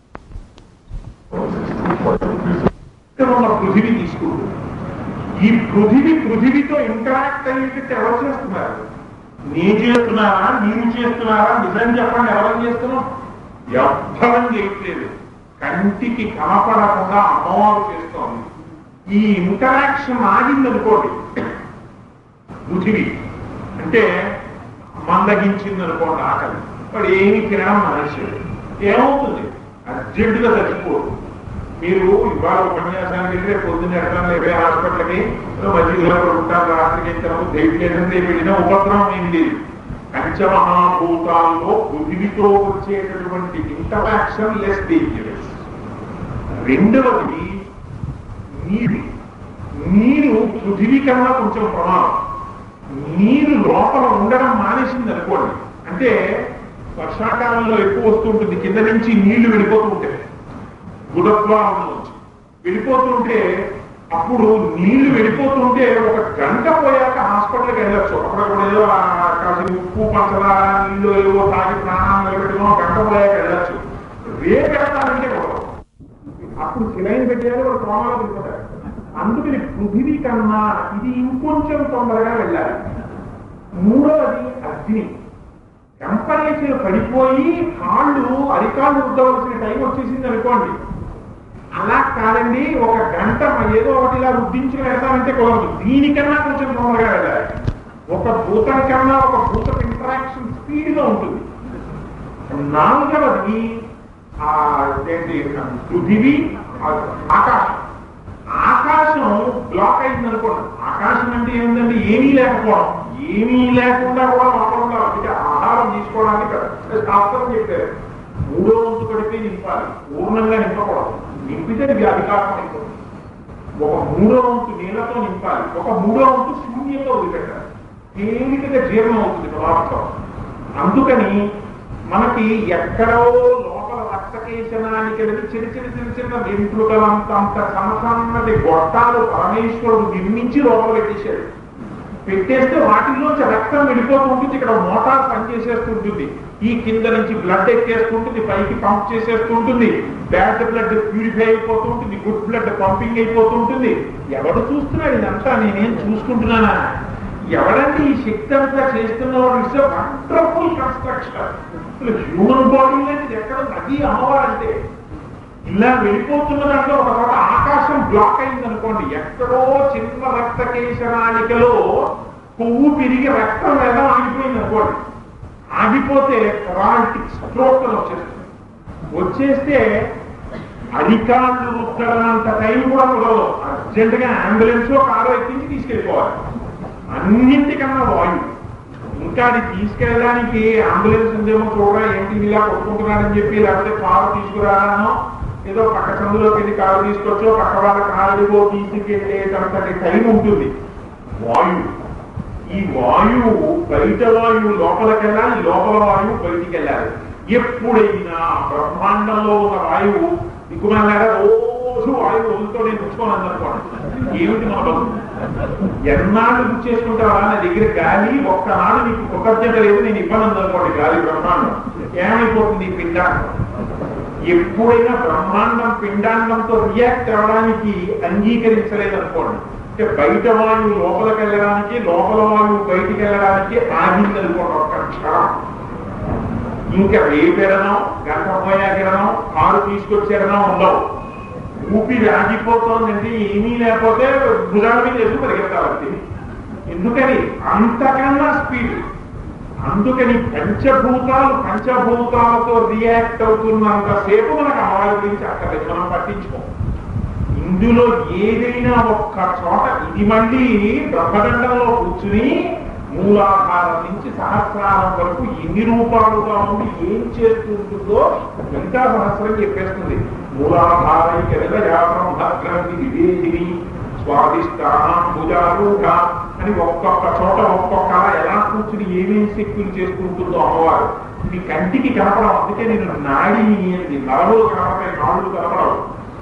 ఉన్న పృథివీ తీసుకుంటుంది ఈ పృథివీ పృథివీతో ఇంటరాక్ట్ అయ్యేటట్టు ఎవరు చేస్తున్నారు నీ చేస్తున్నారా మీరు చేస్తున్నారా నిజం చెప్పండి ఎవరు చేస్తున్నాం ఎవ్వరం చేయట్లేదు కంటికి కనపడకుండా అమ్మవారు చేస్తోంది ఈ ఇంటరాక్షన్ ఆగిందనుకోండి పృథివీ అంటే మందగించింది అనుకోండి ఆకలి వాడు ఏమి తినడం మనిషి ఏమవుతుంది అర్జెంటుగా చచ్చిపోదు మీరు ఇవాళ ఉపన్యాసానికి వెళ్ళి రేపు పొద్దున్న ఎడతాను లేవే హాస్పిటల్కి మధ్యలో ఉంటారు రాత్రికి ఇద్దరు దయచేసి వెళ్ళిన ఉపద్రవం ఏం లేదు పంచమహాభూతాల్లో పృథివితో వచ్చేటటువంటి ఇంటరాక్షన్ లెస్ డేంజరస్ రెండవది నీరు నీరు పృథివీ కన్నా కొంచెం ప్రమాదం నీరు లోపల ఉండడం మానేసింది అనుకోండి అంటే వర్షాకాలంలో ఎక్కువ వస్తుంటుంది కింద నుంచి నీళ్లు వెళ్ళిపోతూ ఉంటాయి గుడద్వారం నుంచి వెళ్ళిపోతుంటే అప్పుడు నీళ్లు వెళ్ళిపోతుంటే ఒక గంట పోయాక హాస్పిటల్కి వెళ్ళొచ్చు అక్కడ కూడా ఏదో ఆ కాసి ఉప్పు పంచదార నీళ్ళు ఏవో తాగి ప్రాణాలు నిలబెట్టుకుని ఒక గంట పోయాక వెళ్ళొచ్చు రేపు వెళ్తానంటే కుదరదు అప్పుడు సిలైన్ పెట్టేయాలి ఒక ప్రోమాలు వెళ్ళిపోతారు అందుకని పృథివీ కన్నా ఇది ఇంకొంచెం తొందరగా వెళ్ళాలి మూడవది అగ్ని టెంపరేచర్ పడిపోయి కాళ్ళు అరికాళ్ళు రుద్దవలసిన టైం వచ్చేసింది అనుకోండి అలా కాదండి ఒక గంట ఏదో ఒకటి ఇలా రుద్దించి వెళ్తామంటే కుదరదు దీనికన్నా కొంచెం తొందరగా వెళ్ళాలి ఒక భూతం కన్నా ఒక భూత ఇంటరాక్షన్ స్పీడ్ గా ఉంటుంది నాలుగవది ఆ ఏంటి పృథివీ ఆ ఆకాశం ఆకాశం బ్లాక్ అయింది అనుకోండి ఆకాశం అంటే ఏంటంటే ఏమీ లేకపోవడం ఏమీ లేకుండా కూడా లోపల ఉండాలి అంటే ఆహారం తీసుకోవడానికి శాస్త్రం చెప్పారు మూడో వంతు కడిపే నింపాలి పూర్ణంగా నింపకూడదు నింపితే అది వ్యాధికారం అయిపోతుంది ఒక మూడో వంతు నీళ్ళతో నింపాలి ఒక మూడో వంతు శూన్యంతో వదిలిపెట్టాలి తేలికగా జీర్ణం అవుతుంది పదార్థం అందుకని మనకి ఎక్కడో లోపల రక్తకేశనానికి వెళ్ళి చిన్న చిన్న చిన్న చిన్న వెంట్రుకలంత అంత సమసన్నటి గొట్టాలు పరమేశ్వరుడు నిర్మించి లోపల పెట్టేశాడు పెట్టేస్తే వాటిల్లోంచి రక్తం వెళ్ళిపోతూ ఉంటుంది ఇక్కడ మోటార్ పనిచేసేస్తుంటుంది ఈ కింద నుంచి బ్లడ్ ఎక్కేస్తుంటుంది పైకి పంప్ చేసేస్తుంటుంది బ్యాడ్ బ్లడ్ ప్యూరిఫై అయిపోతూ ఉంటుంది గుడ్ బ్లడ్ పంపింగ్ అయిపోతూ ఉంటుంది ఎవడు చూస్తున్నాడు ఇదంతా నేనేం చూసుకుంటున్నానా ఎవరండి ఈ శక్తి అంతా చేస్తున్నవాడు it's wonderful construction human body లాంటిది ఎక్కడ నది అమ్మవారంటే ఇలా వెళ్ళిపోతున్న దాంట్లో ఒక చోట ఆకాశం బ్లాక్ అయింది అనుకోండి ఎక్కడో చిన్న రక్త కేశనాళికలో కొవ్వు పెరిగి రక్తం వెళ్ళడం ఆగిపోయింది అనుకోండి ఆగిపోతే పెరాలిటిక్ స్ట్రోక్ అని వచ్చేస్తుంది వచ్చేస్తే అధికారులు రుద్దడంత టైం కూడా కుదరదు అర్జెంట్ గా అంబులెన్స్ లో కారు ఎక్కించి తీసుకెళ్ళిపోవాలి అన్నింటికన్నా వాయు ఇంకా అది తీసుకెళ్ళడానికి అంబులెన్స్ ఉందేమో చూడరా ఏంటి ఇలా కొట్టుకుంటున్నాడని చెప్పి లేకపోతే కారు తీసుకురానో ఏదో పక్క సందులోకి వెళ్ళి కారు తీసుకొచ్చో పక్క వాళ్ళ కారుడిగో తీసుకెళ్ళేటంతటి టైం ఉంటుంది వాయువు ఈ వాయువు బయట వాయువు లోపలికి వెళ్ళాలి లోపల వాయువు బయటికి వెళ్ళాలి ఎప్పుడైనా బ్రహ్మాండంలో ఉన్న వాయువు దిక్కుమల్లాగా రోజు వాయువు వదులుతో నేను పుచ్చుకోను అనుకోండి ఏమిటి మన బతుకు ఎన్నాళ్ళు బుక్ చేసుకుంటావా నా దగ్గర గాలి ఒక్కనాడు నీకు కృతజ్ఞత లేదు నేను ఇబ్బంది అనుకోండి గాలి బ్రహ్మాండం ఏమైపోతుంది ఈ పిండాండం ఎప్పుడైనా బ్రహ్మాండం పిండాండంతో రియాక్ట్ అవ్వడానికి అంగీకరించలేదు అనుకోండి అంటే బయట వాయువు లోపలికి వెళ్ళడానికి లోపల వాయువు బయటికి వెళ్ళడానికి ఆగింది అనుకోండి ఒక్క క్షణం ఇంకా రేపెడనం గంట పోయాకెడనం కారు తీసుకొచ్చేడనం ఉండవు ఊపిరి ఆగిపోతోందంటే ఏమీ లేకపోతే భుజాల మీద ఎదురు పరిగెత్తాలి ఎందుకని అంతకన్నా స్పీడ్ అందుకని పంచభూతాలు పంచభూతాలతో రియాక్ట్ అవుతున్నంతసేపు మనకు అమ్మాయి గురించి అక్కర్లేదు మనం పట్టించుకోం ఇందులో ఏదైనా ఒక్క చోట ఇది మళ్ళీ బ్రహ్మదండంలో కూర్చుని మూలాధారం నుంచి సహస్రారం వరకు ఎన్ని రూపాలుగా ఉండి ఏం చేస్తుంటుందో ఇంకా సహస్రం చెప్పేస్తుంది మూలాధారైక బ్రహ్మగ్రంథి వివేదిని స్వాదిష్టానం భుజారూఢ అని ఒక్కొక్క చోట ఒక్కొక్క ఎలా కూర్చుని ఏమేమి శక్తులు చేసుకుంటుందో అమ్మవారు మీ కంటికి కనపడం అందుకే నేను నాడిని నరములు కనపడే నాడులు కనపడవు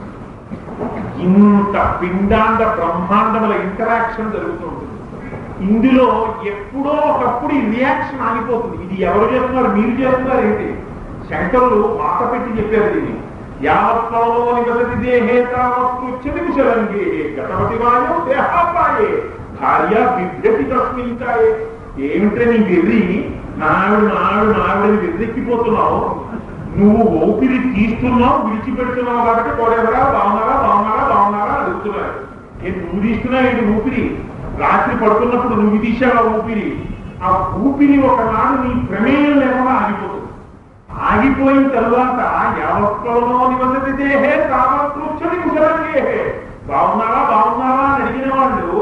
ఇంత పిండాండ బ్రహ్మాండముల ఇంటరాక్షన్ జరుగుతూ ఉంటుంది ఇందులో ఎప్పుడో ఒకప్పుడు ఈ రియాక్షన్ ఆగిపోతుంది ఇది ఎవరు చేస్తున్నారు మీరు చేస్తున్నారు ఏంటి శంకరులు మాట పెట్టి చెప్పారు దీన్ని యావత్లో నివసతి దేహే తావత్తుచ్చతి కుశలంగే గతవతి వాయో దేహాపాయే భార్య బిభ్యతి తస్మించాయే ఏమిటే నీ వెర్రి నావిడు నావిడు నావిడని వెర్రెక్కిపోతున్నావు నువ్వు ఊపిరి తీస్తున్నావు విడిచిపెడుతున్నావు కాబట్టి కోడెవరా బాగున్నారా బాగున్నారా బాగున్నారా అడుగుతున్నారు నేను నువ్వు తీస్తున్నావు ఏంటి ఊపిరి రాత్రి పడుకున్నప్పుడు నువ్వు తీసావా ఊపిరి ఆ ఊపిరి ఒకనాడు నీ ప్రమేయం లేకుండా ఆగిపోతుంది ఆగిపోయిన తరువాత యావత్తులో నివసతి దేహే తావత్రుచ్చని కుశలంగే బాగున్నారా బాగున్నారా అని అడిగిన వాళ్ళు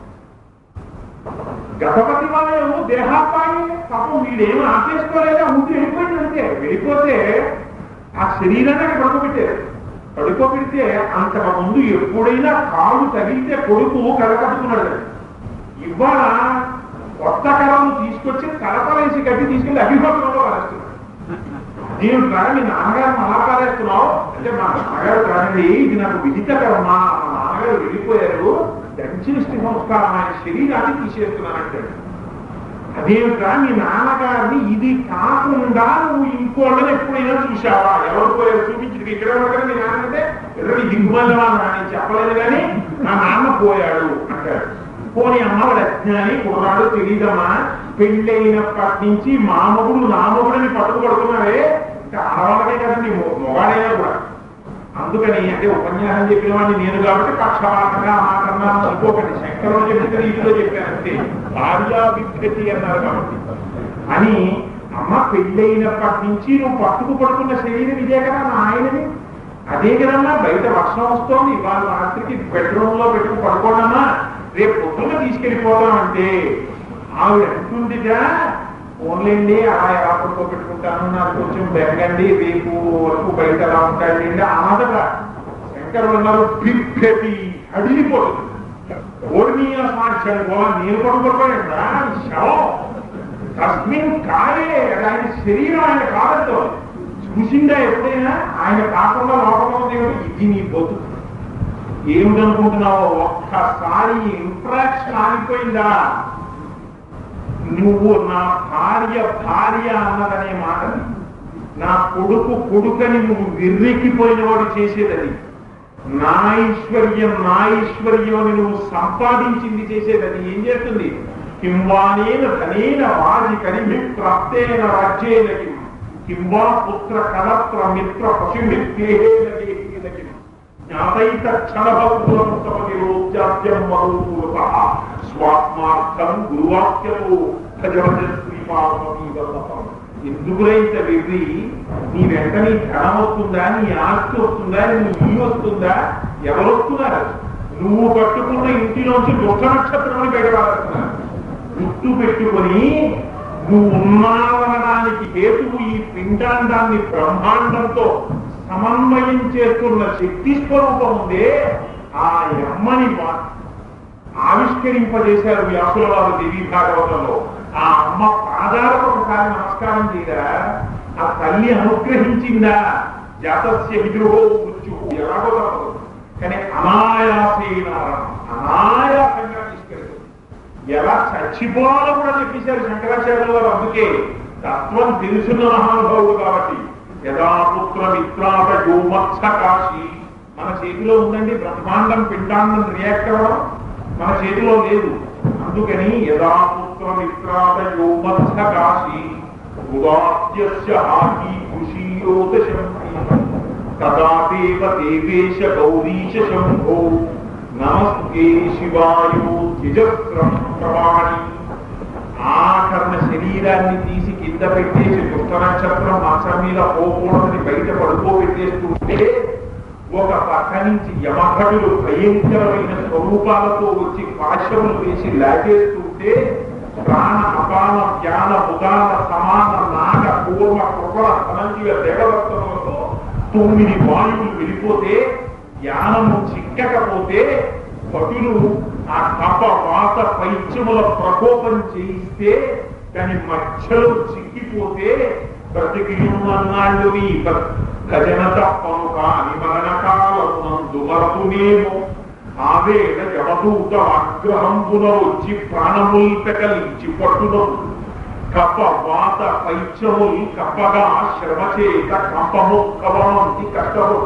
గతపతి వాయు దేహాపాయి పాపం వీడేమి ఆపేసుకోలేదా ఊపి వెళ్ళిపోయింది అంతే వెళ్ళిపోతే ఆ శరీరాన్ని పడుకోబెట్టారు పడుకోబెడితే అంతకు ముందు ఎప్పుడైనా కాలు తగిలితే కొడుకు కలకట్టుకున్నాడు ఇవాళ కొత్త కళను తీసుకొచ్చి కలపలేసి గడ్డి తీసుకెళ్లి అభిభాషణలో కలుస్తున్నాడు నేను కాదు మీ నాన్నగారు అలా పారేస్తున్నావు అంటే మా నాన్నగారు కాదండి ఇది నాకు విదిత కర్మ మా నాన్నగారు వెళ్ళిపోయారు దంచినిష్టి సంస్కారం ఆయన శరీరాన్ని తీసేస్తున్నానంటాడు అదేమిట్రా మీ నాన్నగారిని ఇది కాకుండా నువ్వు ఇంకోళ్ళని ఎప్పుడైనా చూసావా ఎవరు పోయారు చూపించింది ఇక్కడ ఉండగా మీ నాన్న అంటే ఎర్రని దిగ్గుమల్లవా అని చెప్పలేదు కానీ నా నాన్న పోయాడు అంటాడు పోనీ అమ్మవాడు అజ్ఞాని కుర్రాడు తెలియదమ్మా పెళ్ళైనప్పటి నుంచి మా మొగుడు నా మొగుడిని పట్టుకుపడుతున్నావే ఇంకా ఆడవాళ్ళకే కదండి మొ- మొగాడైనా కూడా అందుకని అంటే ఉపన్యాసం చెప్పిన వాడిని నేను కాబట్టి పక్షపాతంగా మాటన్నా అనుకోకండి శంకరంలో చెప్పిన రీతిలో చెప్పాను అంతే భార్యా విభ్యతి అన్నారు కాబట్టి అని అమ్మ పెళ్ళైనప్పటి నుంచి నువ్వు పట్టుకు పడుతున్న శరీరం ఇదే కదా నా ఆయనది అదే కదమ్మా బయట వర్షం వస్తోంది ఇవాళ రాత్రికి బెడ్రూమ్ లో పెట్టుకుని పడుకోండమ్మా రేపు పొద్దున్న తీసుకెళ్ళిపోతామంటే ఆవిడ అంటుందిగా ఓన్లేండి అలా ఎలా పడుకోబెట్టుకుంటాను నాకు కొంచెం బెంగండి రేపు వరకు బయట ఎలా ఉంటాడండి ఆదగా శంకరులు ఉన్నారు బిబ్బెటి అడిగిపోతుంది ఓర్మీయ సాక్ష్యం కూడా నేను పడుకోబోయా శవం తస్మిన్ కాలే అది ఆయన శరీరం ఆయన కాదంతో చూసిందా ఎప్పుడైనా ఆయన కాకుండా లోకంలో ఉంది కాబట్టి ఇది నీ బతుకు ఏమిటనుకుంటున్నావో ఒక్కసారి ఇంట్రాక్షన్ ఆగిపోయిందా నువ్వు నా భార్య భార్య అన్నదనే మాటని నా కొడుకు కొడుకని నువ్వు విర్రెక్కిపోయినవాడు చేసేదది నా ఐశ్వర్యం నా ఐశ్వర్యం అని నువ్వు సంపాదించింది చేసేదది ఏం చేస్తుంది కింవానేన ధనేన వాజి కరిమి ప్రాప్తేన రాజ్యేన కిం కింవా పుత్ర కలత్ర మిత్ర పశుమిత్యేన గేహేన కిం జ్ఞాతైత క్షణభూతం సమతిరోధ్యాద్యం మరూపూర్వ స్వాత్మార్థం గురువాక్యము భజవశ్రీపాదమీవల్లభం ఎందుకులైత వెర్రి నీ వెంట నీ ధనం వస్తుందా నీ ఆస్తి వస్తుందా నీ ఈ వస్తుందా ఎవరు వస్తున్నారు నువ్వు కట్టుకున్న ఇంటిలోంచి దుఃఖ నక్షత్రం బయటపడుతున్నారు గుర్తు పెట్టుకొని నువ్వు ఉన్నావనడానికి హేతువు ఈ పిండాండాన్ని బ్రహ్మాండంతో సమన్వయం చేస్తున్న శక్తి స్వరూపం ఉందే ఆ యమ్మని వా- ఆవిష్కరింపజేశారు వ్యాసుల వారు దేవీ భాగవతంలో ఆ అమ్మ పాదాలకు ఒకసారి నమస్కారం చేయరా ఆ తల్లి అనుగ్రహించిందా జాతస్య విద్రోహో మృత్యు ఎలాగో తప్పదు కానీ అనాయాసైన అనాయాసంగా తీసుకెళ్తుంది ఎలా చచ్చిపోవాలో కూడా చెప్పేశారు శంకరాచార్యుల వారు అందుకే తత్వం తెలుసున్న మహానుభావుడు కాబట్టి యథా పుత్ర మిత్రాట యోమత్స కాశీ మన చేతిలో ఉందండి బ్రహ్మాండం పిండాండం రియాక్ట్ అవ్వడం మన చేతిలో లేదు అందుకని యథా పుత్ర మిత్రాట యోమత్స కాశీ ఉదాస్యస్య హాకి కుషీయోత శంకి తదా దేవ దేవేశ గౌరీశ శంభో నమస్తే శివాయో త్యజస్రం ప్రవాణి ఆకరణ శరీరాన్ని తీసి కింద పెట్టేసి దుష్ట నక్షత్రం మంచం మీద పోకూడదని బయట పడుకోబెట్టేస్తుంటే ఒక పక్క నుంచి యమఘడులు భయంకరమైన స్వరూపాలతో వచ్చి పాశములు వేసి లాగేస్తుంటే ప్రాణ అపాన జ్ఞాన ముదాన సమాన నాగ పూర్వ కృపణ ధనంజీవ దేవదత్తములతో తొమ్మిది వాయువులు వెళ్ళిపోతే జ్ఞానము చిక్కకపోతే భటులు ఆ కప వాత పైత్యముల ప్రకోపం చేయిస్తే దాని మధ్యలో చిక్కిపోతే బ్రతికి అన్నాళ్ళు నీ గజనత పను కాని మరణ కాలమునందు మరతునేమో ఆవేళ యమదూత ఆగ్రహంబున వచ్చి ప్రాణముల్ పెకలించి పట్టును కప్ప వాత పైత్యముల్ కప్పగా శ్రమ చేత కంపము కవమంతి కష్టము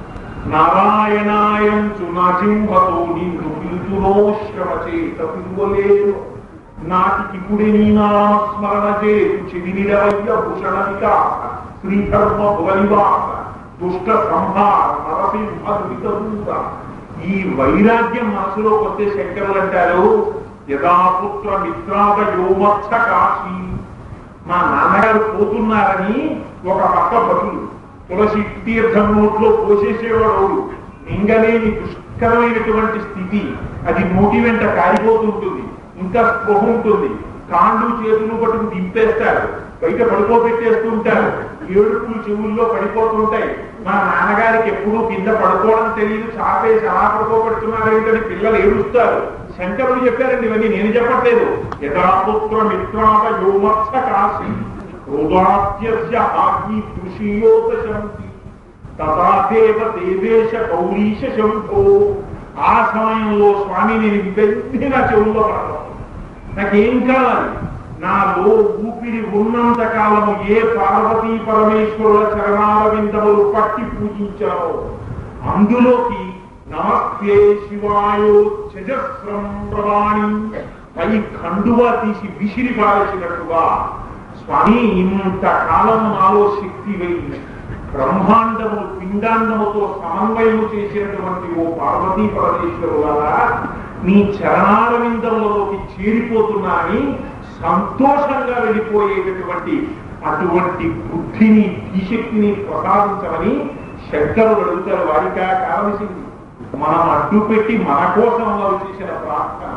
నారాయణాయం చునాజింహతో నిన్ను పిలుచునో శ్రమ చేత పిలువలేను నాటికిప్పుడే నీ నామస్మరణ చేతు చెవి నిరవయ్య భూషణ వికాస శ్రీధర్మ భువనివాస దుష్ట సంహార నరసింహ దురితదూత ఈ వైరాగ్యం మనసులోకి వస్తే శంకరులు అంటారు యథాపుత్ర మిత్రాద యోమత్స కాశీ మా నాన్నగారు పోతున్నారని ఒక పక్క భటులు తులసి తీర్థం నోట్లో పోసేసేవాడు మింగలేని దుష్కరమైనటువంటి స్థితి అది నోటి వెంట కారిపోతుంటుంది ఇంకా స్పృహ ఉంటుంది కాళ్ళు చేతులు పట్టుకు దింపేస్తారు బయట పడుకోబెట్టేస్తూ ఉంటారు ఏడుపులు చెవుల్లో పడిపోతుంటాయి మా నాన్నగారికి ఎప్పుడూ కింద పడుకోవడం తెలియదు చాపేసి అలా పడుకోబెడుతున్నారు ఏంటని పిల్లలు ఏడుస్తారు శంకరుడు చెప్పారండి ఇవన్నీ నేను చెప్పట్లేదు యథాపుత్ర మిత్రాత యోమత్స కాశీ క్రోధాత్యస్య ఆగ్ని దృషియోత శంతి తథాదేవ దేవేశ గౌరీశ శంభో ఆ సమయంలో స్వామి నేను వెంటనే నా చెవుల్లో పడతాను నాకేం కావాలి నాలో ఊపిరి ఉన్నంత కాలము ఏ పార్వతీ పరమేశ్వరుల చరణారవిందములు పట్టి పూజించారో అందులోకి నమస్తే శివాయో చజస్రం ప్రవాణి పై కండువా తీసి విసిరి పారేసినట్టుగా స్వామి ఇంత కాలం నాలో శక్తి వెయ్యి బ్రహ్మాండము పిండాండముతో సమన్వయము చేసినటువంటి ఓ పార్వతీ పరమేశ్వరులారా నీ చరణారవిందంలోకి చేరిపోతున్నా అని సంతోషంగా వెళ్ళిపోయేటటువంటి అటువంటి బుద్ధిని ధీశక్తిని ప్రసాదించమని శంకరుడు అడుగుతారు వారికా కావలసింది మనం అడ్డు పెట్టి మన కోసం వారు చేసిన ప్రార్థన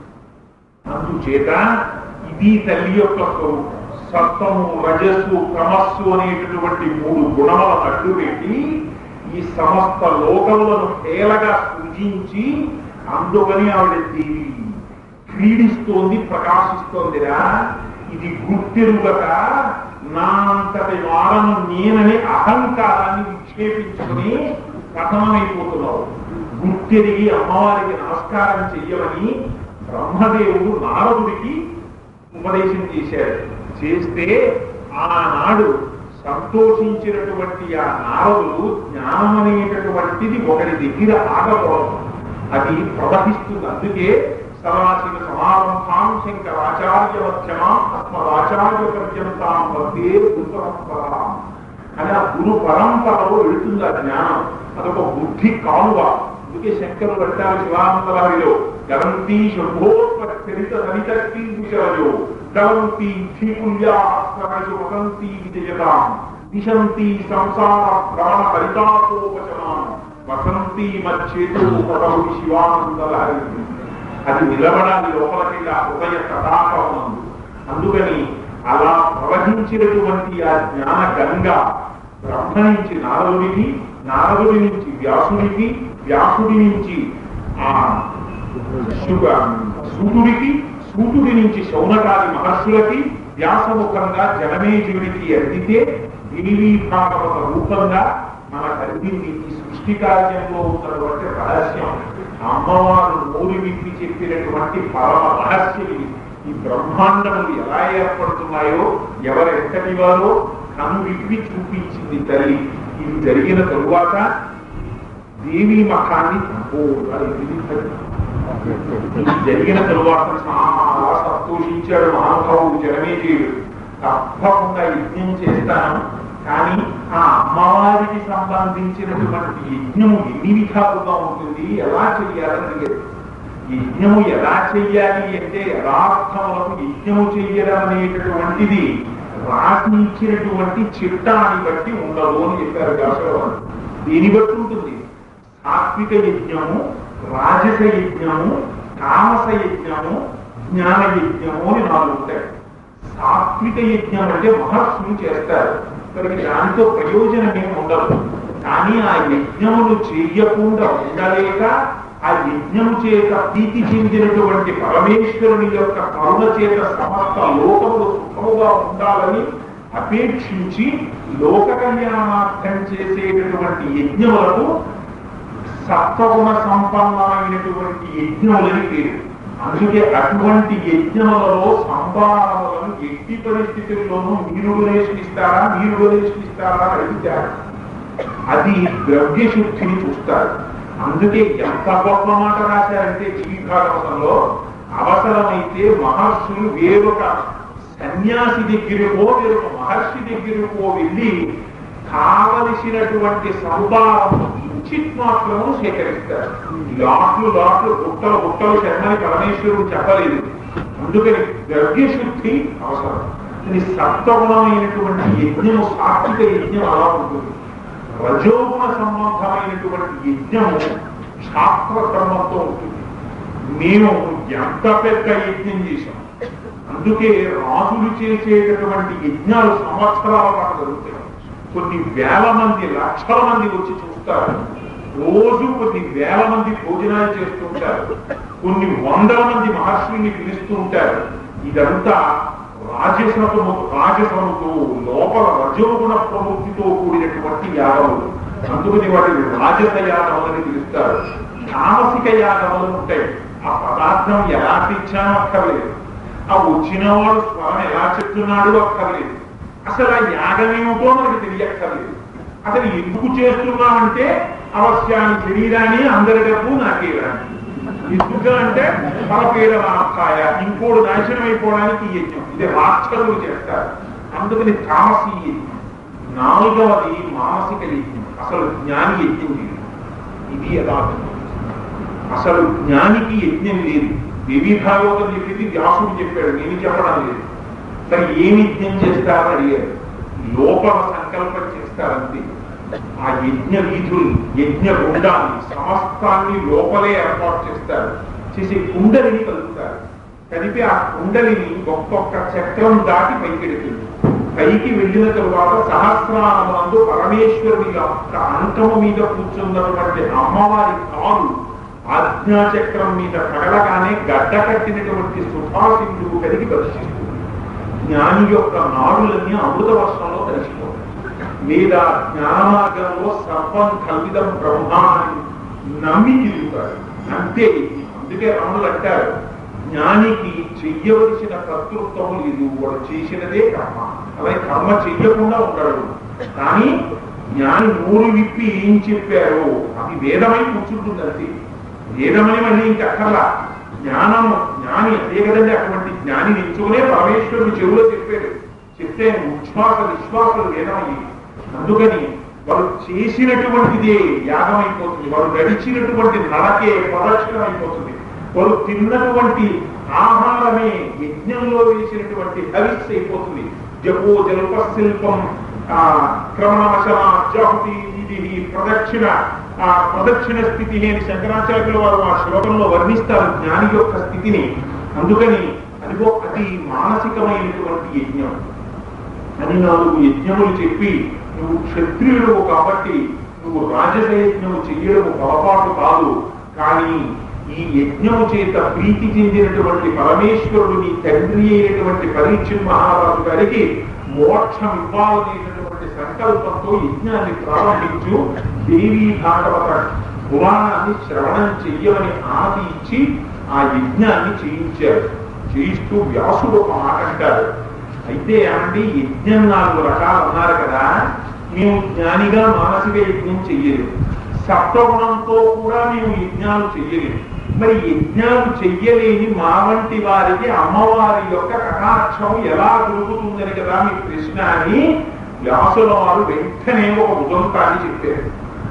అందుచేత ఇది తల్లి యొక్క స్వరూపం సత్వము రజస్సు క్రమస్సు అనేటటువంటి మూడు గుణములను అడ్డు పెట్టి ఈ సమస్త లోకములను హేళగా సృజించి అందుకని ఆవిడ దేవి క్రీడిస్తోంది ప్రకాశిస్తోందిరా ఇది గుర్తెరుగక నా అంతటి వారను నేనని అహంకారాన్ని విక్షేపించుకుని పతనమైపోతున్నావు గుర్తెరిగి అమ్మవారికి నమస్కారం చెయ్యమని బ్రహ్మదేవుడు నారదుడికి ఉపదేశం చేశాడు చేస్తే ఆనాడు సంతోషించినటువంటి ఆ నారదులు జ్ఞానం అనేటటువంటిది ఒకరి దగ్గర ఆగకూడదు అది ప్రవహిస్తుంది అందుకే సదాశివ సమారంభాం శంకరాచార్య మధ్యమాం అస్మదాచార్య పర్యంతాం వందే గురు పరంపర అని ఆ గురు పరంపరలో వెళుతుంది ఆ జ్ఞానం అదొక బుద్ధి కాలువ అందుకే శంకరులు అంటారు శివానందలహరిలో గవంతి శంభోత్పరిత సరితీ కుశలయో గవంతి ధీకుల్యాస్త్రమయు వసంతి విజయతాం దిశంతి సంసార ప్రాణ హరితాపోపశమాం వసంతి మచ్చేతో పదవి శివానందలహరి అది నిలబడాలి లోపలికి ఆ హృదయ తటాకం అందుకని అలా ప్రవహించినటువంటి ఆ జ్ఞాన గంగ బ్రహ్మ నుంచి నారదుడికి నారదుడి నుంచి వ్యాసుడికి వ్యాసుడి నుంచి ఆ శుగ- సూతుడికి సూతుడి నుంచి శౌనకాది మహర్షులకి వ్యాసముఖంగా జనమేజుడికి అందితే దేవీ భాగవత రూపంగా మనకు అందింది ఈ సృష్టి కార్యంలో ఉన్నటువంటి రహస్యం అమ్మవారు నోరు విప్పి చెప్పినటువంటి పరమ రహస్యం ఇది ఈ బ్రహ్మాండములు ఎలా ఏర్పడుతున్నాయో ఎవరెక్కడి వారో కను విప్పి చూపించింది తల్లి ఇది జరిగిన తరువాత దేవీ మఠాన్ని సంపూర్ణ విధించదు. ఇది జరిగిన తరువాత చాలా సంతోషించాడు మహానుభావుడు జనమేజీయుడు తప్పకుండా యజ్ఞం చేస్తాను కానీ ఆ అమ్మవారికి సంబంధించినటువంటి యజ్ఞము ఎన్ని విధాలుగా ఉంటుంది ఎలా చెయ్యాలని అడిగారు యజ్ఞము ఎలా చెయ్యాలి అంటే యథార్థములకు యజ్ఞము చెయ్యడం అనేటటువంటిది రాసి ఇచ్చినటువంటి చిట్టాన్ని బట్టి ఉండదు అని చెప్పారు వ్యాసరావు దీని బట్టి ఉంటుంది సాత్విక యజ్ఞము రాజస యజ్ఞము తామస యజ్ఞము జ్ఞాన యజ్ఞము అని నాలుగు ఉంటాయి సాత్విక యజ్ఞం అంటే మహర్షులు చేస్తారు మరి దానితో ప్రయోజనం ఏమి ఉండదు కానీ ఆ యజ్ఞములు చేయకుండా ఉండలేక ఆ యజ్ఞం చేత ప్రీతి చెందినటువంటి పరమేశ్వరుని యొక్క కరుణ చేత సమస్త లోకములు సుఖముగా ఉండాలని అపేక్షించి లోక కళ్యాణార్థం చేసేటటువంటి యజ్ఞములకు సత్వగుణ సంపన్నమైనటువంటి యజ్ఞములని పేరు అందుకే అటువంటి యజ్ఞములలో సంభావనలను ఎట్టి పరిస్థితుల్లోనూ మీరు డొనేషన్ ఇస్తారా మీరు డొనేషన్ ఇస్తారా అని అడుగుతారు అది ద్రవ్య శుద్ధిని చూస్తారు అందుకే ఎంత గొప్ప మాట రాశారంటే జీవి భాగవతంలో అవసరమైతే మహర్షులు వేరొక సన్యాసి దగ్గరకో వేరొక మహర్షి దగ్గరకో వెళ్ళి కావలసినటువంటి సంభావన కించిత్ మాత్రము సేకరిస్తారు లాట్లు లాట్లు గుట్టలు గుట్టలు శర్మని పరమేశ్వరుడు చెప్పలేదు అందుకని ద్రవ్య శుద్ధి అవసరం ఇది సత్వగుణమైనటువంటి యజ్ఞము సాత్విక యజ్ఞం అలా ఉంటుంది రజోగుణ సంబంధమైనటువంటి యజ్ఞము శాస్త్ర క్రమంతో ఉంటుంది మేము ఎంత పెద్ద యజ్ఞం చేశాం అందుకే రాజులు చేసేటటువంటి యజ్ఞాలు సంవత్సరాల పాటు జరుగుతాయి కొన్ని వేల మంది లక్షల మంది వచ్చి చూస్తారు రోజు కొన్ని వేల మంది భోజనాలు చేస్తుంటారు కొన్ని వందల మంది మహర్షుల్ని పిలుస్తూ ఉంటారు ఇదంతా రాజసముతో రాజసముతో లోపల రజోగుణ ప్రవృత్తితో కూడినటువంటి యాగములు అందుకని వాటిని రాజస యాగములు అని పిలుస్తారు తామసిక యాగములు ఉంటాయి ఆ పదార్థం ఎలా తెచ్చానో అక్కర్లేదు ఆ వచ్చిన వాడు స్వరం ఎలా చెప్తున్నాడు అక్కర్లేదు అసలు ఆ యాగం ఏమిటో మనకి తెలియక్కర్లేదు అసలు ఎందుకు చేస్తున్నామంటే అవశ్యాన్ని శరీరాన్ని అందరి డబ్బు నాకే రాని ఎందుకు అంటే పరపేర వాస్తాయ ఇంకోడు నాశనం అయిపోవడానికి ఈ యజ్ఞం ఇది రాక్షసులు చేస్తారు అందుకని తామసీ యజ్ఞం నాలుగవది మానసిక యజ్ఞం అసలు జ్ఞాని యజ్ఞం లేదు ఇది యథార్థం అసలు జ్ఞానికి యజ్ఞం లేదు దేవీ భాగవతం చెప్పింది వ్యాసుడు చెప్పాడు నేను చెప్పడం లేదు మరి ఏమి యజ్ఞం చేస్తారని అడిగారు లోపల సంకల్పం చేస్తారంతే ఆ యజ్ఞ వీధులు యజ్ఞ గుండాన్ని సమస్తాన్ని లోపలే ఏర్పాటు చేస్తారు చేసి కుండలిని కలుపుతారు కలిపి ఆ కుండలిని ఒక్కొక్క చక్రం దాటి పైకెడుతుంది పైకి వెళ్ళిన తరువాత సహస్రానందు పరమేశ్వరుని యొక్క అంకము మీద కూర్చున్నటువంటి అమ్మవారి కాలు ఆజ్ఞాచక్రం మీద కడలగానే గడ్డ కట్టినటువంటి సుభాసింధువు కలిగి దర్శిస్తుంది జ్ఞాని యొక్క నాడులన్నీ అమృత వర్షంలో కలిసిపోతాయి లేదా జ్ఞాన మార్గంలో సర్వం కల్విదం బ్రహ్మ అని నమ్మి తిరుగుతారు అంతే ఇది. అందుకే రాములు అంటారు జ్ఞానికి చెయ్యవలసిన కర్తృత్వం లేదు వాడు చేసినదే కర్మ అలాగే కర్మ చెయ్యకుండా ఉంటాడు కానీ జ్ఞాని నోరు విప్పి ఏం చెప్పారో అది వేదమై కూర్చుంటుంది అంతే వేదమని మళ్ళీ ఇంకక్కర్లా జ్ఞానం జ్ఞాని అదే కదండి అటువంటి జ్ఞాని నించుకునే పరమేశ్వరుడు చెవులో చెప్పాడు చెప్తే ఉచ్ఛ్వాస విశ్వాసాలు వేదమయ్యి అందుకని వారు చేసినటువంటిదే యాగం అయిపోతుంది వారు నడిచినటువంటి నడకే ప్రదక్షిణం అయిపోతుంది వారు తిన్నటువంటి ఆహారమే యజ్ఞంలో వేసినటువంటి హవిస్ అయిపోతుంది జపో జల్ప శిల్పం ఆ క్రమణవశన జాహుతి ఇది ప్రదక్షిణ ఆ ప్రదక్షిణ స్థితి అని శంకరాచార్యులు వారు ఆ శ్లోకంలో వర్ణిస్తారు జ్ఞాని యొక్క స్థితిని అందుకని అదిగో అది మానసికమైనటువంటి యజ్ఞం అని నాలుగు యజ్ఞములు చెప్పి నువ్వు క్షత్రియుడు కాబట్టి నువ్వు రాజస యజ్ఞము చెయ్యడము పొరపాటు కాదు కానీ ఈ యజ్ఞము చేత ప్రీతి చెందినటువంటి పరమేశ్వరుడు నీ తండ్రి అయినటువంటి పరీక్ష మహారాజు గారికి మోక్షం ఇవ్వాలనేటటువంటి సంకల్పంతో యజ్ఞాన్ని ప్రారంభించు దేవీ భాగవత పురాణాన్ని శ్రవణం చెయ్యమని ఆది ఇచ్చి ఆ యజ్ఞాన్ని చేయించారు చేయిస్తూ వ్యాసుడు ఒక మాట అంటారు అయితే ఏమండి యజ్ఞం నాలుగు రకాలు అన్నారు కదా మేము జ్ఞానిగా మానసిక యజ్ఞం చెయ్యలేదు సప్తగుణంతో కూడా మేము యజ్ఞాలు చెయ్యలేదు మరి యజ్ఞాలు చెయ్యలేని మా వంటి వారికి అమ్మవారి యొక్క కటాక్షం ఎలా దొరుకుతుందని కదా మీ ప్రశ్న అని వ్యాసుల వారు వెంటనే ఒక ఉదంతాన్ని చెప్పారు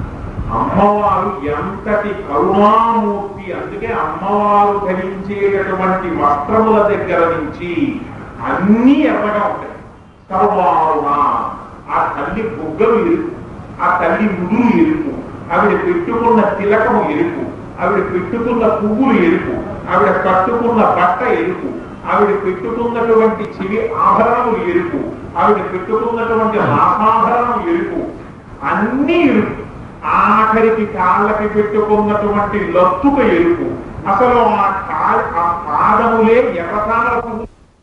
అమ్మవారు ఎంతటి కరుణామూర్తి అందుకే అమ్మవారు ధరించేటటువంటి వస్త్రముల దగ్గర నుంచి అన్ని ఎర్రగా ఉంటాయి సర్వారుణ ఆ తల్లి బుగ్గలు ఎరుపు ఆ తల్లి ముదురు ఎరుపు ఆవిడ పెట్టుకున్న తిలకము ఎరుపు ఆవిడ పెట్టుకున్న పువ్వులు ఎరుపు ఆవిడ కట్టుకున్న బట్ట ఎరుపు ఆవిడ పెట్టుకున్నటువంటి చెవి ఆభరణములు ఎరుపు ఆవిడ పెట్టుకున్నటువంటి నాసాభరణం ఎరుపు అన్ని ఎరుపు ఆఖరికి కాళ్ళకి పెట్టుకున్నటువంటి లత్తుక ఎరుపు అసలు ఆ కాళ్ళ ఆ పాదములే ఎర్రతాన పువ్వు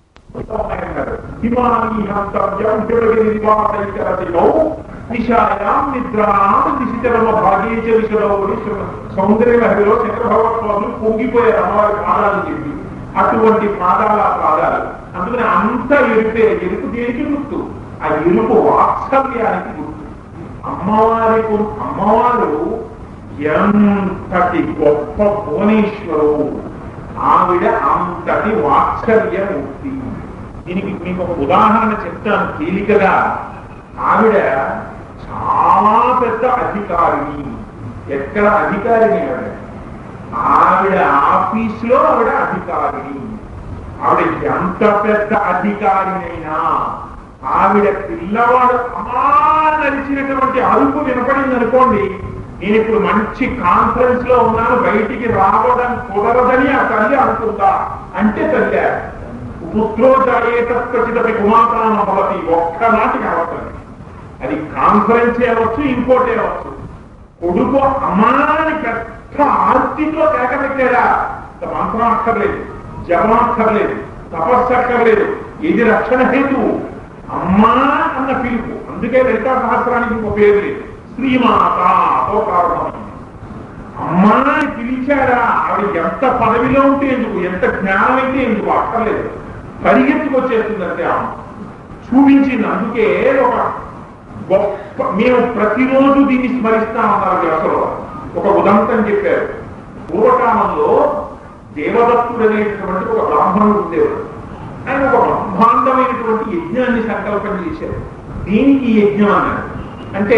నిశాయాం నిద్రాం నిశిచరమ భాగేచ విషడవుని సౌందర్య మహిళలో చంద్ర భగవత్వాదులు పొంగిపోయారు అమ్మవారి పాదాలు చెప్పి అటువంటి పాదాల పాదాలు అందుకని అంత ఎరుపే ఎరుపు దేనికి గుర్తు ఆ ఎరుపు వాత్సల్యానికి గుర్తు అమ్మవారి గు- అమ్మవారు ఎంతటి గొప్ప భువనేశ్వరు ఆవిడ అంతటి వాత్సల్యమూర్తి దీనికి మీకు ఒక ఉదాహరణ చెప్తాను తేలికగా ఆవిడ చాలా పెద్ద అధికారిని ఎక్కడ అధికారిని ఆవిడ ఆవిడ ఆఫీసులో ఆవిడ అధికారిని ఆవిడ ఎంత పెద్ద అధికారినైనా ఆవిడ పిల్లవాడు అమ్మా నడిచినటువంటి అరుపు వినపడింది అనుకోండి నేను ఇప్పుడు మంచి కాన్ఫరెన్స్ లో ఉన్నాను బయటికి రావడం కుదరదని ఆ తల్లి అనుకుందా అంటే తల్లి పుత్రోజాయేతత్వచితపి కుమాతాన భవతి ఒక్కనాటికి అవసరం అది కాన్ఫరెన్స్ అవ్వచ్చు ఇంకోటి అవ్వచ్చు కొడుకు అమ్మాని పెద్ద ఆర్తితో కేక పెట్టాడా ఇంత మంత్రం అక్కర్లేదు జపం అక్కర్లేదు తపస్సు అక్కర్లేదు ఇది రక్షణ హేతువు అమ్మా అన్న పిలుపు అందుకే లలితా సహస్రానికి ఇంకో పేరు లేదు శ్రీమాత తో కారణం అమ్మా అని పిలిచాడా ఆవిడ ఎంత పదవిలో ఉంటే ఎందుకు ఎంత జ్ఞానం అయితే ఎందుకు అక్కర్లేదు పరిగెత్తుకొచ్చేస్తుందంటే ఆమె చూపించింది అందుకే ఒక గొప్ప మేము ప్రతిరోజు దీన్ని స్మరిస్తామన్నారు వ్యాసలో ఒక ఉదంతం చెప్పారు పూర్వకాలంలో దేవదత్తుడు అనేటటువంటి ఒక బ్రాహ్మణుడు ఉండేవాడు ఆయన ఒక బ్రహ్మాండమైనటువంటి యజ్ఞాన్ని సంకల్పన చేశారు దీనికి ఈ యజ్ఞం అన్నారు అంటే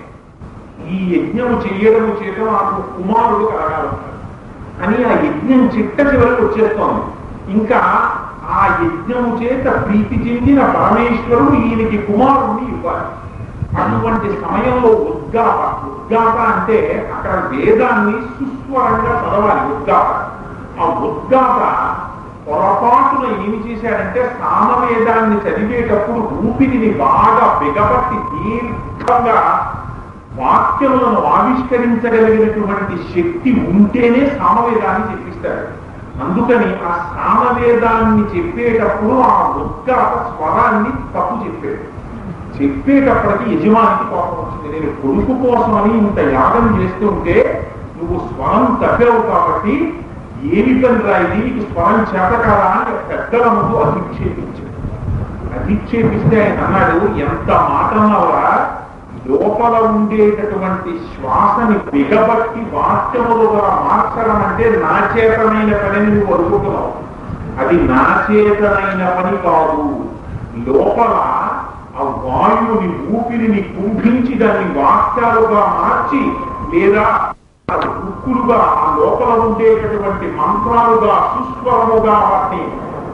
ఈ యజ్ఞము చెయ్యడము చేత నాకు కుమారుడు కలగాలన్నారు అని ఆ యజ్ఞం చిట్ట చివరికి వచ్చేస్తోంది ఇంకా ఆ యజ్ఞము చేత ప్రీతి చెందిన పరమేశ్వరుడు ఈయనకి కుమారుణ్ణి ఇవ్వాలి అటువంటి సమయంలో ఉద్గాప ఉద్గాప అంటే అక్కడ వేదాన్ని సుస్వరంగా చదవాలి ఉద్గాప ఆ ఉద్గాప పొరపాటున ఏమి చేశాడంటే సామవేదాన్ని చదివేటప్పుడు ఊపిరిని బాగా బిగపట్టి దీర్ఘంగా వాక్యములను ఆవిష్కరించగలిగినటువంటి శక్తి ఉంటేనే సామవేదాన్ని చెప్పిస్తాడు అందుకని ఆ సామవేదాన్ని చెప్పేటప్పుడు ఆ ఉద్గాత స్వరాన్ని తప్పు చెప్పాడు చెప్పేటప్పటికి యజమానికి కోపం వచ్చింది నేను కొడుకు కోసమని ఇంత యాగం చేస్తుంటే నువ్వు స్వరం తప్పావు కాబట్టి ఏమి పని రాయి నీకు స్వరం చేతకాలా అని పెద్దల ముందు అధిక్షేపించాడు అధిక్షేపిస్తే ఆయన అన్నాడు ఎంత మాట అన్నావా లోపల ఉండేటటువంటి శ్వాసని బిగబట్టి వాక్యములుగా మార్చడం అంటే నా చేతనైన పనిని నువ్వు అడుగుతున్నావు అది నా చేతనైన పని కాదు లోపల ఆ వాయువుని ఊపిరిని కుంభించి దాన్ని వాక్యాలుగా మార్చి లేదా రుక్కులుగా ఆ లోపల ఉండేటటువంటి మంత్రాలుగా సుస్వరముగా వాటిని